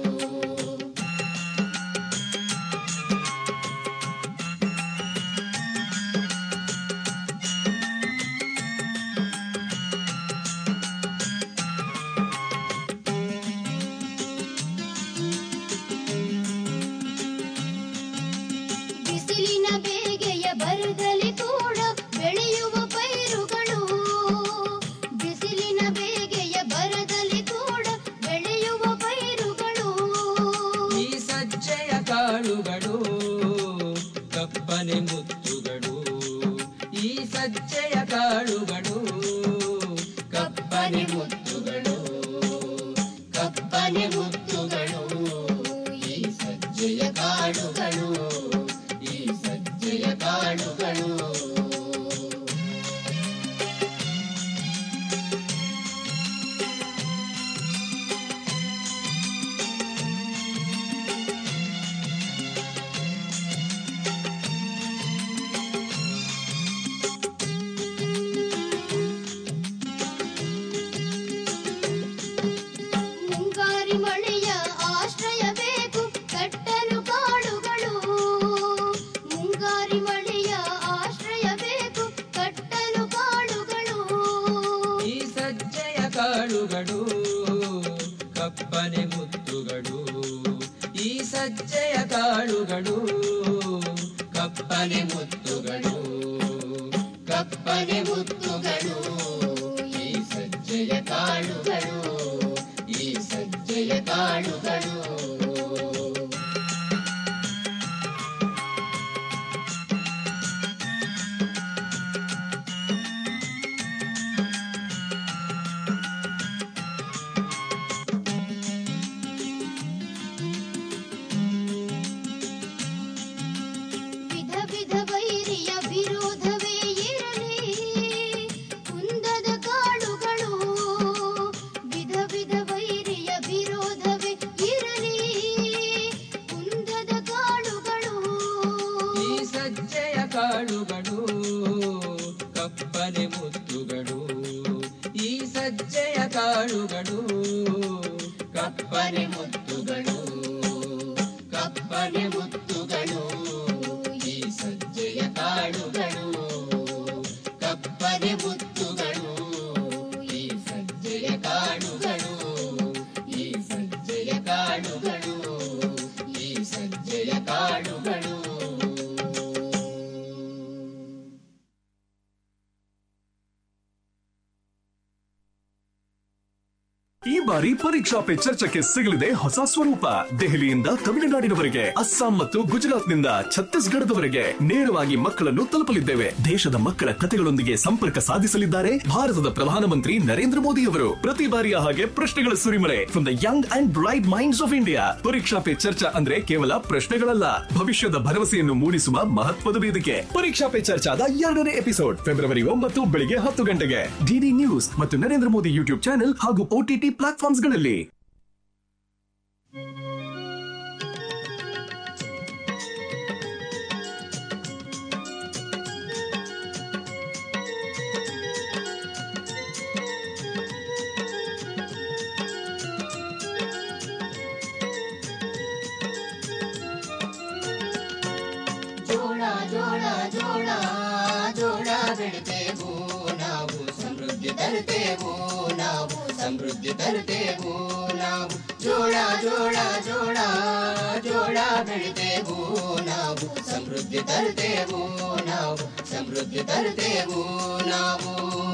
ಬಿಸಿಲಿನ ಬೇಗೆಯ ಬರದಲ್ಲಿ ಕೂಡ ಬೆಳೆಯುವ ಪೈರುಗಳು ಬಿಸಿಲಿನ ಬೇಗೆಯ ಬರದಲ್ಲಿ ಕೂಡ ಬೆಳೆಯುವ ಪೈರುಗಳು ಈ ಸಜ್ಜೆಯ ಕಾಳುಗಳು ಕಪ್ಪನೆ ಮುತ್ತುಗಳು ಈ ಸಜ್ಜೆಯ ಕಾಳುಗಳು ಕಪ್ಪನೆ ಮುತ್ತುಗಳು ಕಪ್ಪನೆ ಮುತ್ತುಗಳು ಈ ಸಜ್ಜೆಯ ಕಾಳುಗಳು ಈ ಸಜ್ಜೆಯ ಕಾಳುಗಳು ಮುಂಗಾರಿ ಮಳೆಯ ಆಶ್ರಯ ಬೇಕು ಕಟ್ಟಲು ಕಾಡುಗಳು ಮುಂಗಾರಿ ಮಳೆಯ ಆಶ್ರಯ ಬೇಕು ಕಟ್ಟಲು ಕಾಡುಗಳು ಈ ಸಜ್ಜೆಯ ಕಾಳುಗಳು ಕಪ್ಪನೆ ಮುತ್ತುಗಳು ಈ ಸಜ್ಜೆಯ ಕಾಳುಗಳು ಕಪ್ಪನೆ ಮುತ್ತುಗಳು ಕಪ್ಪನೆ ಮುತ್ತುಗಳು ಈ ಸಜ್ಜೆಯ ಕಾಳುಗಳು ಈ ಸಜ್ಜೆಯ ಕಾಳುಗಳು ವಿಧ ವಿಧ ವೈರಿಯ ವಿರೋಧವೇ ಇರಲಿ ಕುಂದದ ಕಾಳುಗಳು ವಿಧ ವಿಧ ವೈರಿಯ ವಿರೋಧವೇ ಇರಲಿ ಕುಂದದ ಕಾಳುಗಳು ಈ ಸಜ್ಜೆಯ ಕಾಳುಗಳು ಕಪ್ಪನೆ ಮುತ್ತುಗಳು ಈ ಸಜ್ಜೆಯ ಕಾಳುಗಳು ಕಪ್ಪನೆ ಮುತ್ತುಗಳು ಕಪ್ಪನೆ ಮುತ್ತುಗಳು ಈ ಸಜ್ಜೆಯ ಕಾಳುಗಳು ಕಪ್ಪನೆ ಮುತ್ತುಗಳು ಈ ಸಜ್ಜೆಯ ಕಾಳುಗಳು ಈ ಸಜ್ಜೆಯ ಕಾಳುಗಳು ಈ ಸಜ್ಜೆಯ ಕಾಳುಗಳು ಈ ಬಾರಿ ಪರೀಕ್ಷಾ ಪೇ ಚರ್ಚೆಗೆ ಸಿಗಲಿದೆ ಹೊಸ ಸ್ವರೂಪ ದೆಹಲಿಯಿಂದ ತಮಿಳುನಾಡಿನವರೆಗೆ ಅಸ್ಸಾಂ ಮತ್ತು ಗುಜರಾತ್ನಿಂದ ಛತ್ತೀಸ್ಗಢದವರೆಗೆ ನೇರವಾಗಿ ಮಕ್ಕಳನ್ನು ತಲುಪಲಿದ್ದೇವೆ ದೇಶದ ಮಕ್ಕಳ ಕಥೆಗಳೊಂದಿಗೆ ಸಂಪರ್ಕ ಸಾಧಿಸಲಿದ್ದಾರೆ ಭಾರತದ ಪ್ರಧಾನಮಂತ್ರಿ ನರೇಂದ್ರ ಮೋದಿ ಅವರು ಪ್ರತಿ ಬಾರಿಯ ಹಾಗೆ ಪ್ರಶ್ನೆಗಳ ಸುರಿಮಳೆ from the young and bright minds of India Pariksha Pe Charcha ಅಂದ್ರೆ ಕೇವಲ ಪ್ರಶ್ನೆಗಳಲ್ಲ ಭವಿಷ್ಯದ ಭರವಸೆಯನ್ನು ಮೂಡಿಸುವ ಮಹತ್ವದ ವೇದಿಕೆ ಪರೀಕ್ಷಾ ಪೇ ಚರ್ಚಾದ ಎರಡನೇ ಎಪಿಸೋಡ್ ಫೆಬ್ರವರಿ ಒಂಬತ್ತು ಬೆಳಿಗ್ಗೆ ಹತ್ತು ಗಂಟೆಗೆ ಡಿಡಿ ನ್ಯೂಸ್ ಮತ್ತು ನರೇಂದ್ರ ಮೋದಿ ಯೂಟ್ಯೂಬ್ ಚಾನೆಲ್ ಹಾಗೂ ಓಟಿಟಿ ಪ್ಲಾಟ್ಫಾರ್ಮ್ಸ್ಗಳಲ್ಲಿ ಜೋಳ ಜೋಳ ಜೋಳ ಜೋಳ ಬೆಳಿತೇವು ನಾವು ಸಮೃದ್ಧಿ ತರುತ್ತೇವು ನಾವು ಸಮೃದ್ಧಿ ತರುತ್ತೇವು ನಾವು ಜೋಳ ಜೋಳ ಜೋಳ ಜೋಳ ಬೆಳಿತೇವು ನಾವು ಸಮೃದ್ಧಿ ತರುತ್ತೇವು ನಾವು ಸಮೃದ್ಧಿ ತರುತ್ತೇವು ನಾವು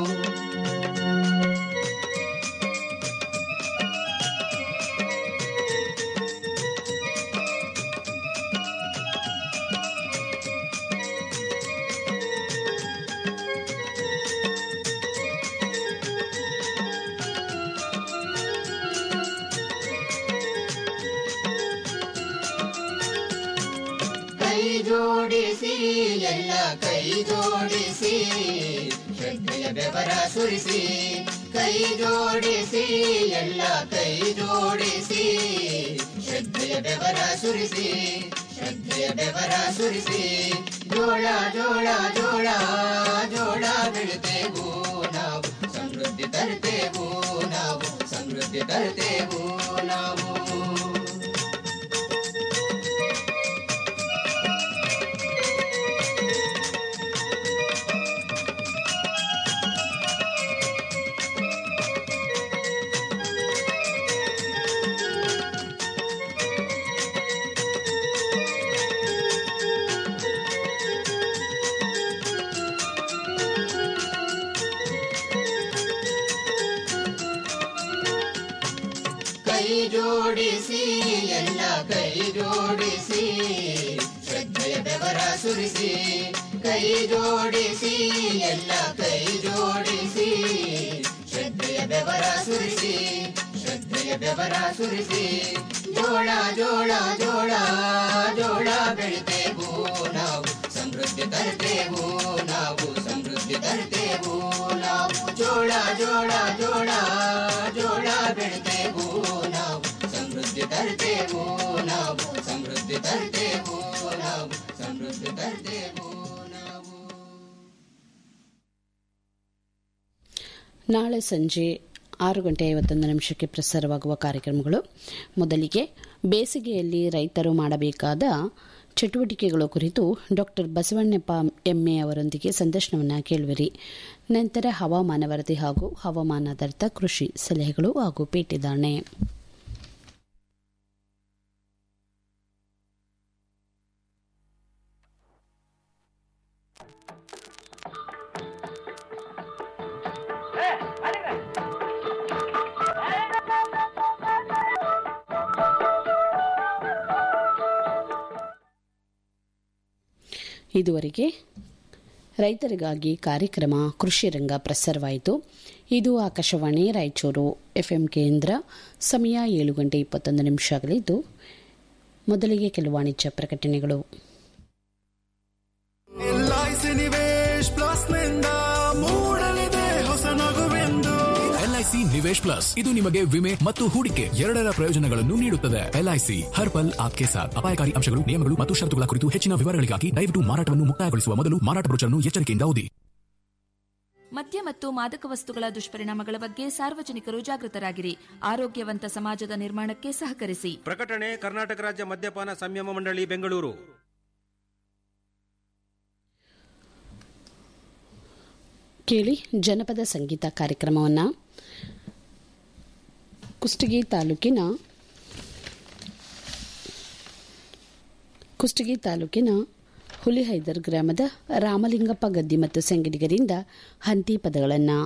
ಕೈ ಜೋಡಿಸಿ ಎಲ್ಲ ಕೈ ಜೋಡಿಸಿ ಶ್ರದ್ಧೆಯ ಬೆವರ ಸುರಿಸಿ ಕೈ ಜೋಡಿಸಿ ಎಲ್ಲ ಕೈ ಜೋಡಿಸಿ ಶ್ರದ್ಧೆಯ ಬೆವರ ಸುರಿಸಿ ಶ್ರದ್ಧೆಯ ಬೆವರ ಸುರಿಸಿ ಜೋಳ ಜೋಳ ಜೋಳ ಜೋಳ ಬೆಳಿತೇವು ನಾವು ಸಮೃದ್ಧಿ ತರುತ್ತೇವು ನಾವು ಸಮೃದ್ಧಿ ತರುತ್ತೇವು ನಾವು ಕೈ ಜೋಡಿಸಿ ಎಲ್ಲ ಕೈ ಜೋಡಿಸಿ ಶ್ರದ್ಧೆಯ ಬೆವರ ಸುರಿಸಿ ಕೈ ಜೋಡಿಸಿ ಎಲ್ಲ ಕೈ ಜೋಡಿಸಿ ಶ್ರದ್ಧೆಯ ಬೆವರ ಸುರಿಸಿ ಶ್ರದ್ಧೆಯ ಬೆವರ ಸುರಿಸಿ ಜೋಳ ಜೋಳ ಜೋಳ ಜೋಳ ಬೆಳಿತೇವು ನಾವು ಸಮೃದ್ಧಿ ತರುತ್ತೇವು ನಾವು ಸಮೃದ್ಧಿ ತರುತ್ತೇವು ನಾವು ಜೋಳ ಜೋಳ ಜೋಳ ಜೋಳ ಬೆಳಿತೇವು ನಾವು ಸಮೃದ್ಧಿ ತರುತ್ತೇವು ನಾವು ಸಮೃದ್ಧಿ ತರುತ್ತೇವು ನಾವು ಸಮೃದ್ಧಿ ತರುತ್ತೇವು ನಾವು ನಾಳೆ ಸಂಜೆ ಆರು ಗಂಟೆ ಐವತ್ತೊಂದು ನಿಮಿಷಕ್ಕೆ ಪ್ರಸಾರವಾಗುವ ಕಾರ್ಯಕ್ರಮಗಳು ಮೊದಲಿಗೆ ಬೇಸಿಗೆಯಲ್ಲಿ ರೈತರು ಮಾಡಬೇಕಾದ ಚಟುವಟಿಕೆಗಳು ಕುರಿತು ಡಾಕ್ಟರ್ ಬಸವಣ್ಣಪ್ಪ ಎಮ್ಮೆ ಅವರೊಂದಿಗೆ ಸಂದರ್ಶನವನ್ನು ಕೇಳುವಿರಿ ನಂತರ ಹವಾಮಾನ ವರದಿ ಹಾಗೂ ಹವಾಮಾನಾಧಾರಿತ ಕೃಷಿ ಸಲಹೆಗಳು ಹಾಗೂ ಪೇಟಿದಾಣೆ ಇದುವರೆಗೆ ರೈತರಿಗಾಗಿ ಕಾರ್ಯಕ್ರಮ ಕೃಷಿ ರಂಗ ಪ್ರಸಾರವಾಯಿತು ಇದು ಆಕಾಶವಾಣಿ ರಾಯಚೂರು ಎಫ್ಎಂ ಕೇಂದ್ರ ಸಮಯ ಏಳು ಗಂಟೆ ಇಪ್ಪತ್ತೊಂದು ನಿಮಿಷ ಆಗಲಿದ್ದು ಮೊದಲಿಗೆ ಕೆಲವು ವಾಣಿಜ್ಯ ಪ್ರಕಟಣೆಗಳು ಎಲ್ಐಸಿ ನಿವೇಶ್ ಪ್ಲಸ್ ನಿಂದ ಮೂಡಲಿದೆ ಹೊಸ ನಗುವೆಂದು ಎಲ್ಐಸಿ ನಿವೇಶ್ ಪ್ಲಸ್ ಇದು ನಿಮಗೆ ವಿಮೆ ಮತ್ತು ಹೂಡಿಕೆ ಎರಡರ ಪ್ರಯೋಜನಗಳನ್ನು ನೀಡುತ್ತದೆ ಎಲ್ಐಸಿ ಹರ್ ಪಲ್ ಆಪ್ಕೆ ಸಾಥ್ ಅಪಾಯಕಾರಿ ಅಂಶಗಳು ನಿಯಮಗಳು ಮತ್ತು ಷರತ್ತುಗಳ ಕುರಿತು ಹೆಚ್ಚಿನ ವಿವರಗಳಿಗಾಗಿ ದಯವಿಟ್ಟು ಮಾರಾಟವನ್ನು ಮುಕ್ತಾಯಗೊಳಿಸುವ ಮೊದಲು ಮಾರಾಟ ಬ್ರೋಚರ್ನ್ನು ಎಚ್ಚರಿಕೆಯಿಂದ ಓದಿ ಮದ್ಯ ಮತ್ತು ಮಾದಕ ವಸ್ತುಗಳ ದುಷ್ಪರಿಣಾಮಗಳ ಬಗ್ಗೆ ಸಾರ್ವಜನಿಕರು ಜಾಗೃತರಾಗಿರಿ ಆರೋಗ್ಯವಂತ ಸಮಾಜದ ನಿರ್ಮಾಣಕ್ಕೆ ಸಹಕರಿಸಿ ಪ್ರಕಟಣೆ ಕರ್ನಾಟಕ ರಾಜ್ಯ ಮದ್ಯಪಾನ ಸಂಯಮ ಮಂಡಳಿ ಬೆಂಗಳೂರು ಕೇಳಿ ಜನಪದ ಸಂಗೀತ ಕಾರ್ಯಕ್ರಮವನ್ನು ಕುಷ್ಟಗಿ ತಾಲೂಕಿನ ಕುಷ್ಟಗಿ ತಾಲೂಕಿನ ಹುಲಿಹೈದರ್ ಗ್ರಾಮದ ರಾಮಲಿಂಗಪ್ಪ ಗದ್ದಿ ಮತ್ತು ಸಂಗಡಿಗರಿಂದ ಹಂತಿ ಪದಗಳನ್ನು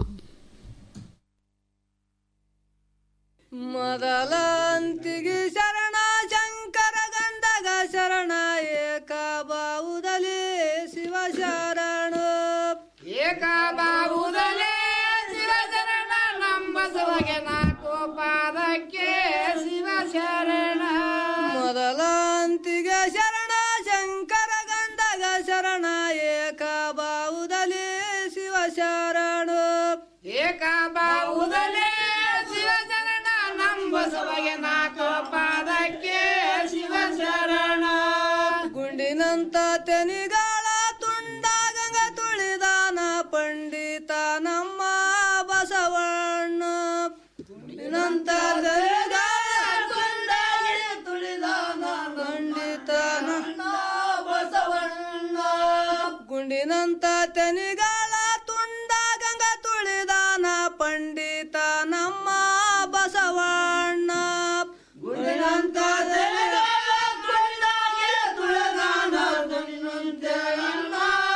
ಮೊದಲಂತಿಗೆ ಶರಣ ಶಂಕರ ಗಂಧಗ ಶರಣ ಏಕ ಬಾವುದಲಿ ಶಿವ ಶರಣ ಏಕ ಬಾವುದಲಿ ಶಿವ ಶರಣ ನಂಬಸವಗೆ ನಾಲ್ಕು ಪಾದಕ್ಕೆ ಶಿವ ಶರಣ ಮೊದಲಂತಿಗೆ ಶರಣ ಶಂಕರ ಗಂಧಗ ಶರಣ ಏಕ ಬಾವುದಲಿ ಶಿವ ಶರಣ ಏಕ ಬಾವುದಲಿ ಶಿವ ಶರಣ ನಂಬಸವಗೆ ನಾಲ್ಕು ಪಾದಕ್ಕೆ ಶಿವ ಶರಣ ಗುಂಡಿನಂತ ತೆನಿಗಾಳ ತುಂಡ ಗಂಗ ತುಳಿದಾನ ಪಂಡಿತ ನಮ್ಮ ಬಸವಣ್ಣ ಗುಂಡಿನಂತ ತೆನಿಗಾಳ ತುಂಡ ತುಳಿದಾನ ಪಂಡಿತ ನಮ್ಮ ಬಸವಣ್ಣ ಗುಂಡಿನಂತ ತೆನಿಗಾಳ ತುಂಡ ಗಂಗ ತುಳಿದಾನ ಪಂಡಿತ ನಮ್ಮ ಬಸವಣ್ಣ ಗುಂಡಿನಂತ ತೆನಿಗಾಳ ತುಂಡ ತುಳಿದಾನ ನಮ್ಮ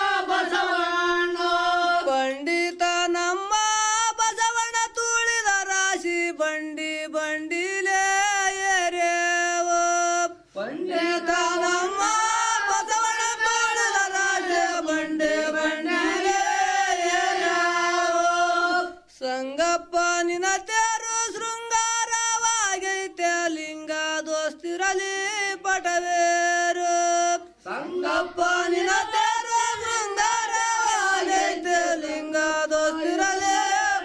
ಬಸವಣ್ಣ ಪಂಡಿತ ನಮ್ಮ ಬಸವಣ್ಣ ತುಳಿದ ರಾಶಿ ಬಂಡಿ ಬಂಡಿಲೇ ಏರೇವ ಪಂಡಿತ ನಮ್ಮ ಬಸವಣ್ಣ ತುಳಿದ ರಾಶಿ ಬಂಡಿ ಬಂಡಿಲೇ ಏರೇವ ಸಂಗಪ್ಪ ನಿನ ತೇರು ಶೃಂಗಾರವಾಗೈತೆ ಲಿಂಗ ದೋಸ್ತಿರಲಿ ಪಟವೇರು ಸಂಗಪ್ಪ ನಿನ ತೇರು ಶೃಂಗಾರವಾಗೈತೆ ಲಿಂಗ ದೋಸ್ತಿರಲಿ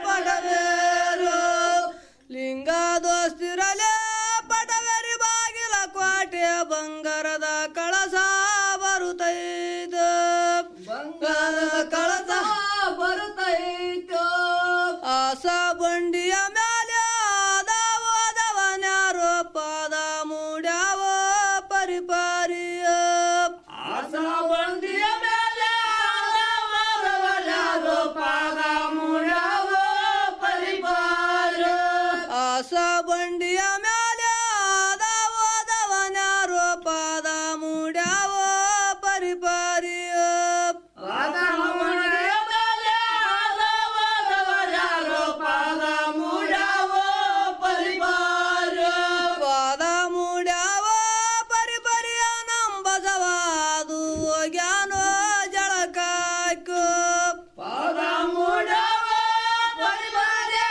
ಪಟವೇರು ಲಿಂಗ ದೋಸ್ತಿರಲಿ ಪಟವೇರಿ ಬಾಗಿಲ ಕೋಟೆ ಬಂಗಾರದ ಕಳಸ ಬರುತ್ತೈದು ಬಂಗಾರದ ಕಳಸ ಬರುತ್ತೈತು ಆಸ ಬಂಡಿಯ ಮೇಲೆ ಆದವದವನ್ಯಾರೋ ಪಾದ ಮೂಡ್ಯಾವ ಪರಿಪಾರಿಯ ಆಸ ಬಂಡಿಯ ಮೇಲೆ ಆದವದವನ್ಯಾರೋ ಪಾದ ಮೂಡ್ಯಾವ ಪರಿಪಾರ ಆಸ ಬಂಡಿಯ ಮೇಲೆ ಆದವದವನ್ಯಾರೋ ಪಾದ ಮೂಡ್ಯಾವ ಪರಿಪಾರಿಯ ಪಾದ ಮೂಡ್ಯಾವ ಮೇಲೆ ಆದವದವನ್ಯಾರೋ ಪಾದ ಮೂಡ್ಯಾವ ಪರಿಪಾರ ಪಾದ ಮೂಡ್ಯಾವ ಪರಿಪರಿಯ ನಂಬಸವಾದು ಹೋಗ್ಯಾನೋ ಜಳಕಾಕು ಪಾದ ಮೂಡ್ಯಾವ ಪರಿಪರ್ಯ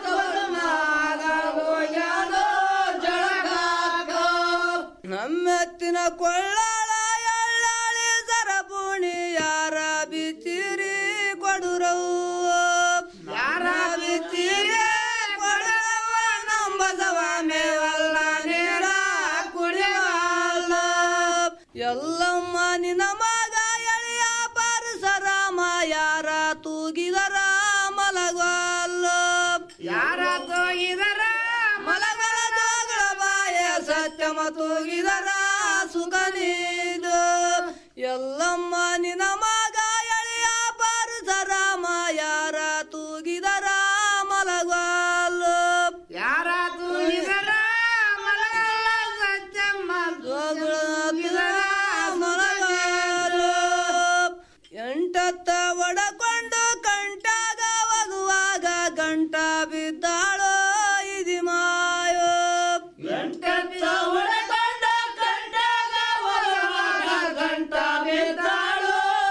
ಹೋಗ್ಯಾನೋ ಜಳಕಾಕ ನಮ್ಮೆತ್ತಿನ ಕೊಳ್ಳಾಳ ಎಳ್ಳಾಳಿ ಸರಪುಣಿ ಯಾರ ಬಿಚ್ಚಿರಿ ಕೊಡುರವ್ವ ಯಾರ ಬಿಚ್ಚಿರಿ ಕೊಡುರವ್ವ ನಂಬಸವ ಮೇವಲ್ಲ ನೀರ ಕುಡಿವಲ್ಲ ಎಲ್ಲಮ್ಮ ನಿನ ಮಗ ಎಳೆಯ ಪರಸರಾಮ ಯಾರ ತೂಗಿದರ ಮಲಗಲ್ಲ ಯಾರ ತೂಗಿದರ ಮಲಗಳ ಜೋಗಳ ಬಾಯ ಸತ್ಯಮ ತೂಗಿದರ ಸುಖ ನೀದು ಎಲ್ಲಮ್ಮ ನಿನ ಮಗ ಎಳೆಯ ಪರಸರಾಮ ಯಾರ ತೂಗಿದರ ಮಲಗಲ್ಲ ಯಾರ ತೂಗಿದರ ಮಲಗಲ್ಲ ಸತ್ಯಮ್ಮ ತೂಗಿದರ ಮಲಗಲ್ಲ ಎಂಟತ್ತ ಒಡಕೊಂಡು ಕಂಟಾಗ ಒಗುವಾಗ ಗಂಟ ಬಿದ್ದಾಳೋ ಇದಿ ಮಾಯೋ ಎಂಟತ್ತ ಒಡಕೊಂಡು ಕಂಟಾಗ ಒಗುವಾಗ ಗಂಟ ಬಿದ್ದಾಳೋ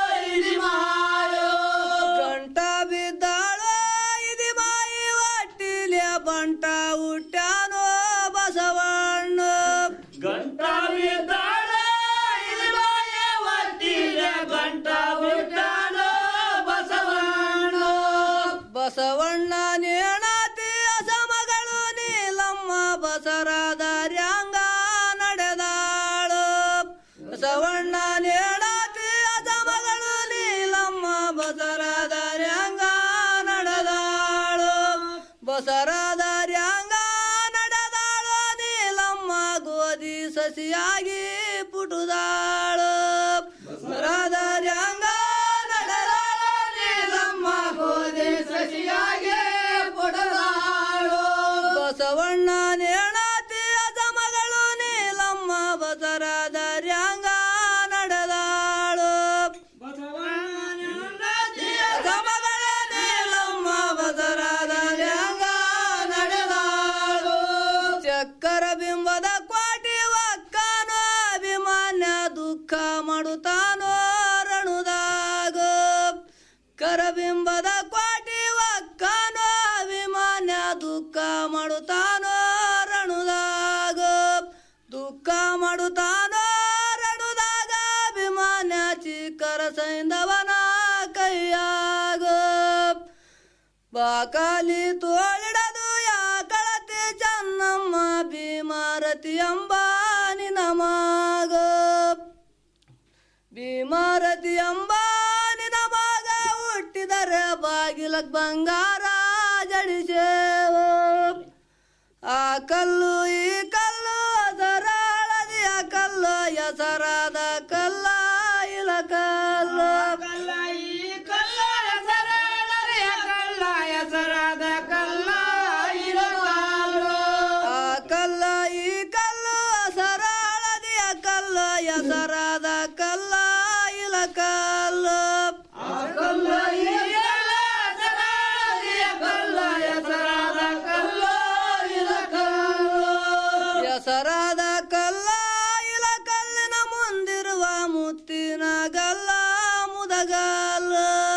ಬಸವಣ್ಣ ನೇಣತಿ ಅಸಮಗಳು ನೀಲಮ್ಮ ಬಸರಾದಾರ್ಯಾಂಗ ನಡೆದಾಳು ಬಸವಣ್ಣ ನೇಣತಿ ಅಸಮಗಳು ನೀಲಮ್ಮ ಬಸರಾದಾರ್ಯಾಂಗ ನಡೆದಾಳು ಬಸರಾದಾರ್ಯಾಂಗ ನಡೆದಾಳು ನೀಲಮ್ಮ ಗೋಧಿ ಸಸಿಯಾಗಿ ಪುಟುದಾಳು ಬಸರಾದಾರ್ಯಾಂಗ ನಡೆದಾಳು ನೀಲಮ್ಮ ಗೋಧಿ ಸಸಿಯಾಗಿ ಪುಟುದಾಳು ಬಸವಣ್ಣ ನೇಣತಿ ಅಜಮಗಳು ನೀಲಮ್ಮ ಬಸರಾದಾರ್ಯಾಂಗ ನಡೆದಾಳು ಅಜಮಗಳ ನೀಲಮ್ಮ ಬಸರಾದಾರ್ಯಾಂಗ ನಡೆದಾಳು ಚಕ್ಕರ ಬಿಂಬದ ಕ್ವಾಟಿ ಒಕ್ಕನೋ ಅಭಿಮಾನ್ಯ ದುಃಖ ಮಾಡುತ್ತಾನೋ ರಣುದಾಗ ಕರಬಿಂಬದ ಕ್ವಾಟಿ ಒಕ್ಕನೋ ಅಭಿಮಾನ್ಯ ದುಃಖ ಮಾಡುತ್ತಾನೋ ರಣುದಾಗ ದುಃಖ ಮಾಡುತ್ತಾನೋ ರಣುದಾಗ ಅಭಿಮಾನ್ಯ ಚಿಕ್ಕರ ಸೈಂದವನ ಕೈಯಾಗ ಬಾಕಾಲಿ ತೋಳಿಡದು ಯಾಕಳತಿ ಚನ್ನಮ್ಮ ಭೀಮಾರತಿ ಅಂಬಾನಿ ನಮಗ ಭೀಮಾರತಿ ಅಂಬಾನಿ ನಮಗ ಹುಟ್ಟಿದರೆ ಬಾಗಿಲಕ್ ಬಂಗಾರ ಜಡಿಸೇವ ಆ ಕಲ್ಲು ಈ ಕಲ್ಲು ಅದರ ಹಳದಿಯ ಕಲ್ಲು ಹೆಸರಾದ ಕಲ್ಲ ಇಲ ಕಲ್ಲು ಕಲ್ಲ ಈ ಕಲ್ಲ ಹೆಸರ ಹಳದಿಯ ಕಲ್ಲ ಹೆಸರಾದ ಕಲ್ಲ ಇಲ ಕಲ್ಲು ಆ ಕಲ್ಲ ಈ ಕಲ್ಲು ಹೆಸರ ಹಳದಿಯ ಕಲ್ಲು ಹೆಸರಾದ ಕಲ್ಲ ಇಲ ಕಲ್ಲು ಆ ಕಲ್ಲ ಈ ಕಲ್ಲ ಹೆಸರ ಹಳದಿಯ ಕಲ್ಲ ಹೆಸರಾದ ಕಲ್ಲ ಇಲ ಕಲ್ಲು ಹೆಸರಾದ ಕಲ್ಲ ಇಲ ಕಲ್ಲಿನ ಮುಂದಿರುವ ಮುತ್ತಿನ ಗಲ್ಲ ಮುದಗಲ್ಲ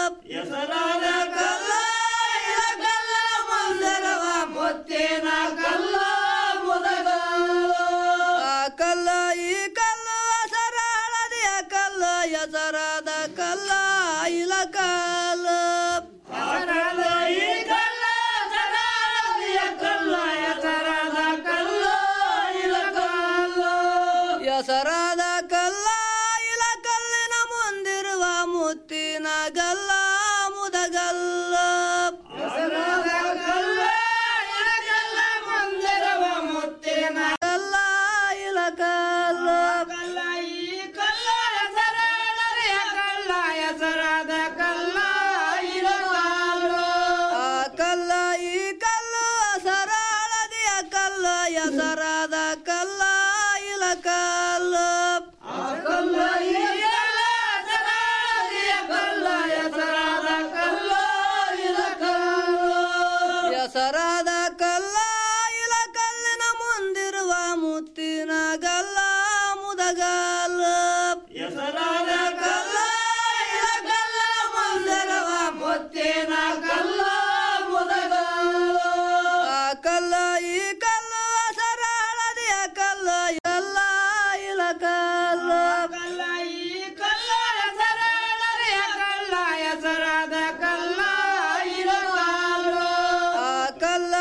ಹೆಸರಾದ ಕಲ್ಲ ಇಲ ಕಲ್ಲ ಮುಂದಿರುವ ಮುತ್ತಿನ ಕಲ್ಲ ಮುದಗಲ್ಲ ಆ ಕಲ್ಲ ಈ ಕಲ್ಲ ಹೆಸರ ಹಳದಿಯ ಕಲ್ಲ ಹೆಸರಾದ ಕಲ್ಲ ಇಲ ಕಲ್ಲ ಹೆಸರಾದ ಈ ಕಲ್ಲ ಹೆಸರ ಹಳದಿಯ ಕಲ್ಲ ಹೆಸರಾದ ಕಲ್ಲ ಇಲ ಕಲ್ಲ ಹೆಸರಾದ ಕಲ್ಲ ಇಲ ಕಲ್ಲಿನ ಮುಂದಿರುವ ಮುತ್ತಿನ ಗಲ್ಲ ಮುದಗಲ್ಲ ಹೆಸರಾದ ಕಲ್ಲ ಇಲ ಕಲ್ಲ ಮುಂದಿರುವ ಮುತ್ತಿನ ಕಲ್ಲ ಇಲ ಕಲ್ಲ ಕಲ್ಲ ಈ ಕಲ್ಲ ಹೆಸರ ಹಳದಿಯ ಕಲ್ಲ ಹೆಸರಾದ ಕಲ್ಲ ಇಲ ಕಲ್ಲ ಆ ಕಲ್ಲ ಈ ಕಲ್ಲ ಹೆಸರ ಹಳದಿಯ ಕಲ್ಲ ಹೆಸರಾದ ಕಲ್ಲ ಇಲ ಕಲ್ಲ ಆ ಕಲ್ಲ ಈ ಕಲ್ಲ ಹೆಸರ ಹಳದಿಯ ಕಲ್ಲ ಹೆಸರಾದ ಕಲ್ಲ ಇಲ ಕಲ್ಲ ಹೆಸರಾದ ಕಲ್ಲ ಇಲ ಕಲ್ಲಿನ ಮುಂದಿರುವ ಮುತ್ತಿನ ಗಲ್ಲ ಮುದಗಲ್ಲ ಹೆಸರಾದ ಕಲ್ಲ ಇಲ ಕಲ್ಲ ಮುಂದಿರುವ ಮುತ್ತಿನ ಕಲ್ಲ ಮುದಗಲ್ಲ ಆ ಕಲ್ಲ ಈ ಕಲ್ಲ ಹೆಸರ ಹಳದಿಯ ಕಲ್ಲ ಕಲ್ಲ ಇಲ ಕಲ್ಲ ಕಲ್ಲ ಈ ಕಲ್ಲ ಹೆಸರ ಹಳದಿಯ ಕಲ್ಲ ಹೆಸರಾದ ಕಲ್ಲ ಇಲ ಕಲ್ಲ ಆ ಕಲ್ಲ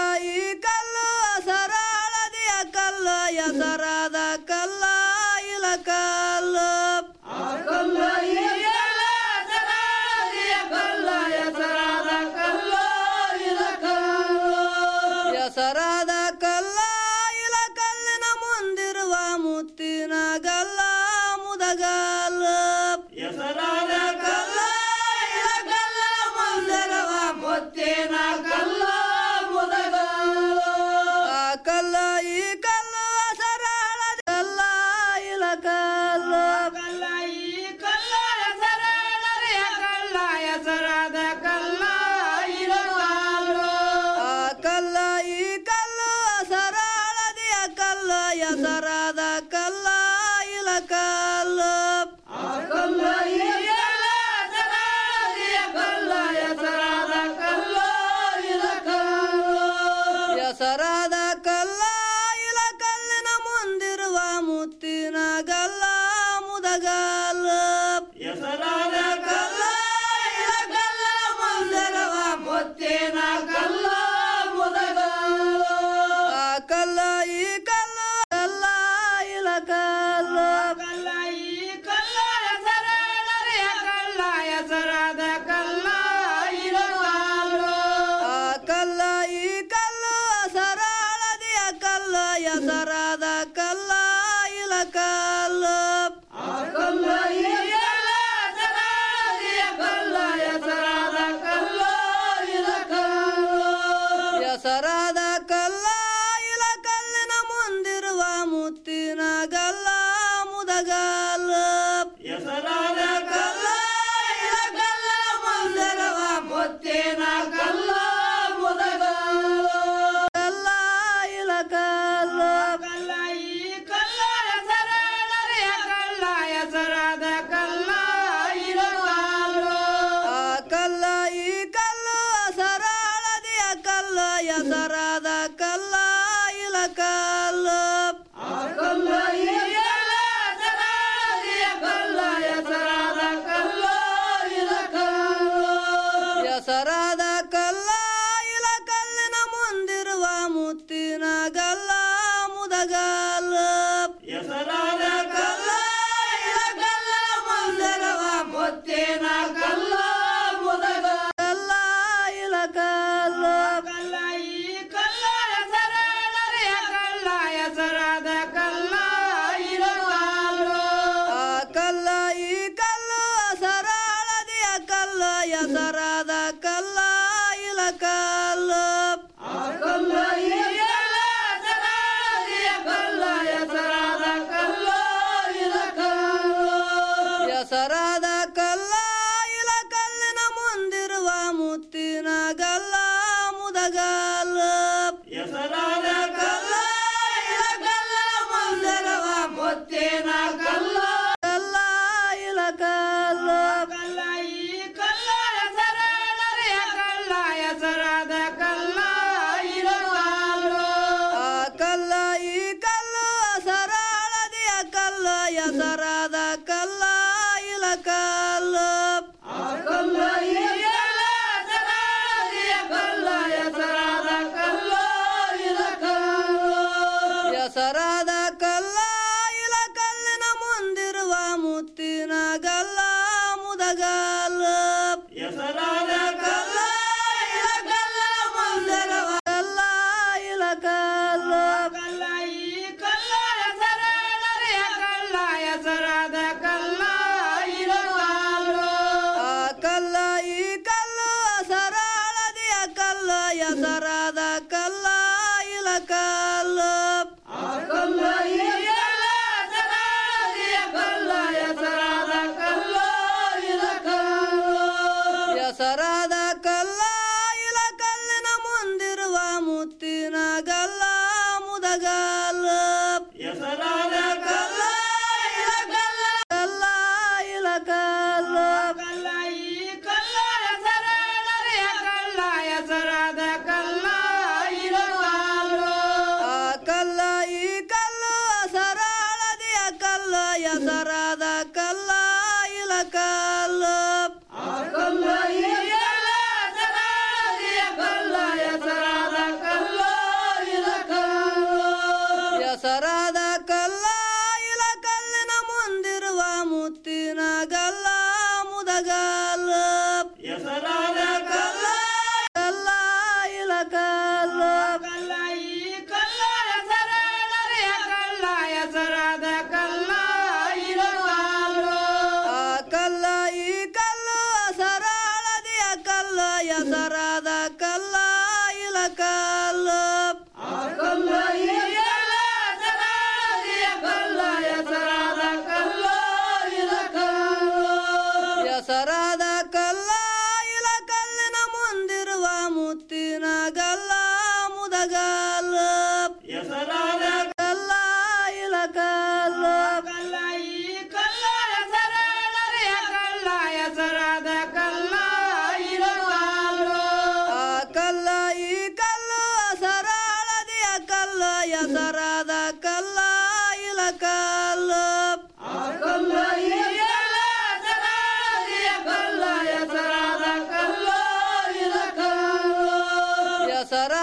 ಮುದಗಲ್ಲ ಹೆಸರಾದ ಕಲ್ಲ ಇಲಕಲ್ಲ ಮಂದಿರವ ಮುತ್ತಿನ ಕಲ್ಲ ಮುದಗ ಕಲ್ಲ ಇಲಕಲ್ಲ ಕಲ್ಲ ಈ ಕಲ್ಲ ಹೆಸರಾದರೆ ಕಲ್ಲ ಹೆಸರಾದ ಕಲ್ಲ ಇಲಕಲ್ಲ ಆ ಕಲ್ಲ ಈ ಕಲ್ಲು ಸರಳದಿಯ ಕಲ್ಲ ಹೆಸರಾದ ಕಲ್ಲ ಇಲಕಲ್ಲ ಆ ಕಲ್ಲ ಈ ಕಲ್ಲ ಸರಳದಿಯ ಕಲ್ಲ ಹೆಸರಾದ ಕಲ್ಲ ಇಲಕಲ್ಲ ಹೆಸರಾದ ಕಲ್ಲ ಇಲ ಕಲ್ಲಿನ ಮುಂದಿರುವ ಮುತ್ತಿನ ಗಲ್ಲ ಮುದಗಲ್ಲ ಹೆಸರಾದ ಕಲ್ಲ ಇಲ ಕಲ್ಲ ಮುಂದಿರುವ ಮುತ್ತಿನ ಕಲ್ಲ ಕಲ್ಲ ಇಲ ಕಲ್ಲ ಕಲ್ಲ ಈ ಕಲ್ಲ ಹೆಸರಾದರೆ ಕಲ್ಲ ಹೆಸರಾದ ಕಲ್ಲ ಇಲ ಆ ಕಲ್ಲ ಈ ಕಲ್ಲು ಸರಳದಿಯ ಕಲ್ಲ ಹೆಸರಾದ ಕಲ್ಲ ಇಲ ಕಲ್ಲ ಆ ಕಲ್ಲ ಈ ಕಲ್ಲ ಸರಳದಿಯ ಕಲ್ಲ ಹೆಸರಾದ ಕಲ್ಲ ಇಲ ಹೆಸರಾದ ಕಲ್ಲ ಇಲ ಕಲ್ಲಿನ ಮುಂದಿರುವ ಮುತ್ತಿನ ಗಲ್ಲ ಮುದಗಲ್ಲ ಹೆಸರಾದ ಕಲ್ಲ ಇಲ ಕಲ್ಲ ಮುಂದಿರುವ ಕಲ್ಲ ಇಲ ಕಲ್ಲ ಕಲ್ಲ ಈ ಕಲ್ಲ ಹೆಸರಾದರೆ ಕಲ್ಲ ಹೆಸರಾದ ಕಲ್ಲ ಇಲ ಆ ಕಲ್ಲ ಈ ಕಲ್ಲು ಸರಳದಿಯ ಕಲ್ಲ ಹೆಸರಾದ ಕಲ್ಲ ಇಲ ಕಲ್ಲ ಆ ಕಲ್ಲ ಈ ಕಲ್ಲ ಸರಳದಿಯ ಕಲ್ಲ ಹೆಸರಾದ ಕಲ್ಲ ಇಲ ಹೆಸರಾದ ಕಲ್ಲ ಇಲ ಕಲ್ಲಿನ ಮುಂದಿರುವ ಮುತ್ತಿನ ಗಲ್ಲ ಮುದಗಲ್ಲ ಹೆಸರಾದ ಕಲ್ಲ ಇಲ ಕಲ್ಲ ಕಲ್ಲ ಇಲ ಕಲ್ಲ ಕಲ್ಲ ಈ ಕಲ್ಲ ಹೆಸರಾದರೆ ಕಲ್ಲ ಹೆಸರಾದ ಕಲ್ಲ ಇಲ ಆ ಕಲ್ಲ ಈ ಕಲ್ಲು ಸರಳದಿಯ ಕಲ್ಲ ಹೆಸರಾದ ಕಲ್ಲ ಇಲ ಕಲ್ಲ ಆ ಕಲ್ಲ ಈ ಕಲ್ಲ ಸರಳದಿಯ ಕಲ್ಲ ಹೆಸರಾದ ಕಲ್ಲ ಇಲ ಹೆಸರಾದ ಕಲ್ಲ ಇಲ ಕಲ್ಲಿನ ಮುಂದಿರುವ ಮುತ್ತಿನ ಗಲ್ಲ ಮುದಗಲ್ಲ ಹೆಸರಾದ ಕಲ್ಲ ಕಲ್ಲ ಇಲ ಕಲ್ಲ ಕಲ್ಲ ಈ ಕಲ್ಲ ಹೆಸರಾದರೆ ಕಲ್ಲ ಹೆಸರಾದ ಕಲ್ಲ ಇಲ ಆ ಕಲ್ಲ ಈ ಕಲ್ಲು ಸರಳದಿಯ ಕಲ್ಲ ಹೆಸರಾದ ಕಲ್ಲ ಇಲ ಕಲ್ಲ ಆ ಕಲ್ಲ ಈ ಕಲ್ಲ ಸರಳದಿಯ ಕಲ್ಲ ಹೆಸರಾದ ಕಲ್ಲ ಇಲ ಹೆಸರಾದ ಕಲ್ಲ ಇಲ ಕಲ್ಲಿನ ಮುಂದಿರುವ ಮುತ್ತಿನ ಗಲ್ಲ ಮುದಗಲ್ಲ ಹೆಸರಾದ ಕಲ್ಲ ಇಲ ಕಲ್ಲ ಕಲ್ಲ ಈ ಕಲ್ಲ ಹೆಸರಾದರೆ ಕಲ್ಲ ಹೆಸರಾದ ಕಲ್ಲ ಇಲ ಆ ಕಲ್ಲ ಈ ಕಲ್ಲು ಸರಳದಿಯ ಕಲ್ಲ ಹೆಸರಾದ ಕಲ್ಲ ಇಲ ಕಲ್ಲ ಆ ಕಲ್ಲ ಈ ಕಲ್ಲ ಸರಳದಿಯ ಕಲ್ಲ ಹೆಸರಾದ ಕಲ್ಲ ಇಲ ಹೆಸರ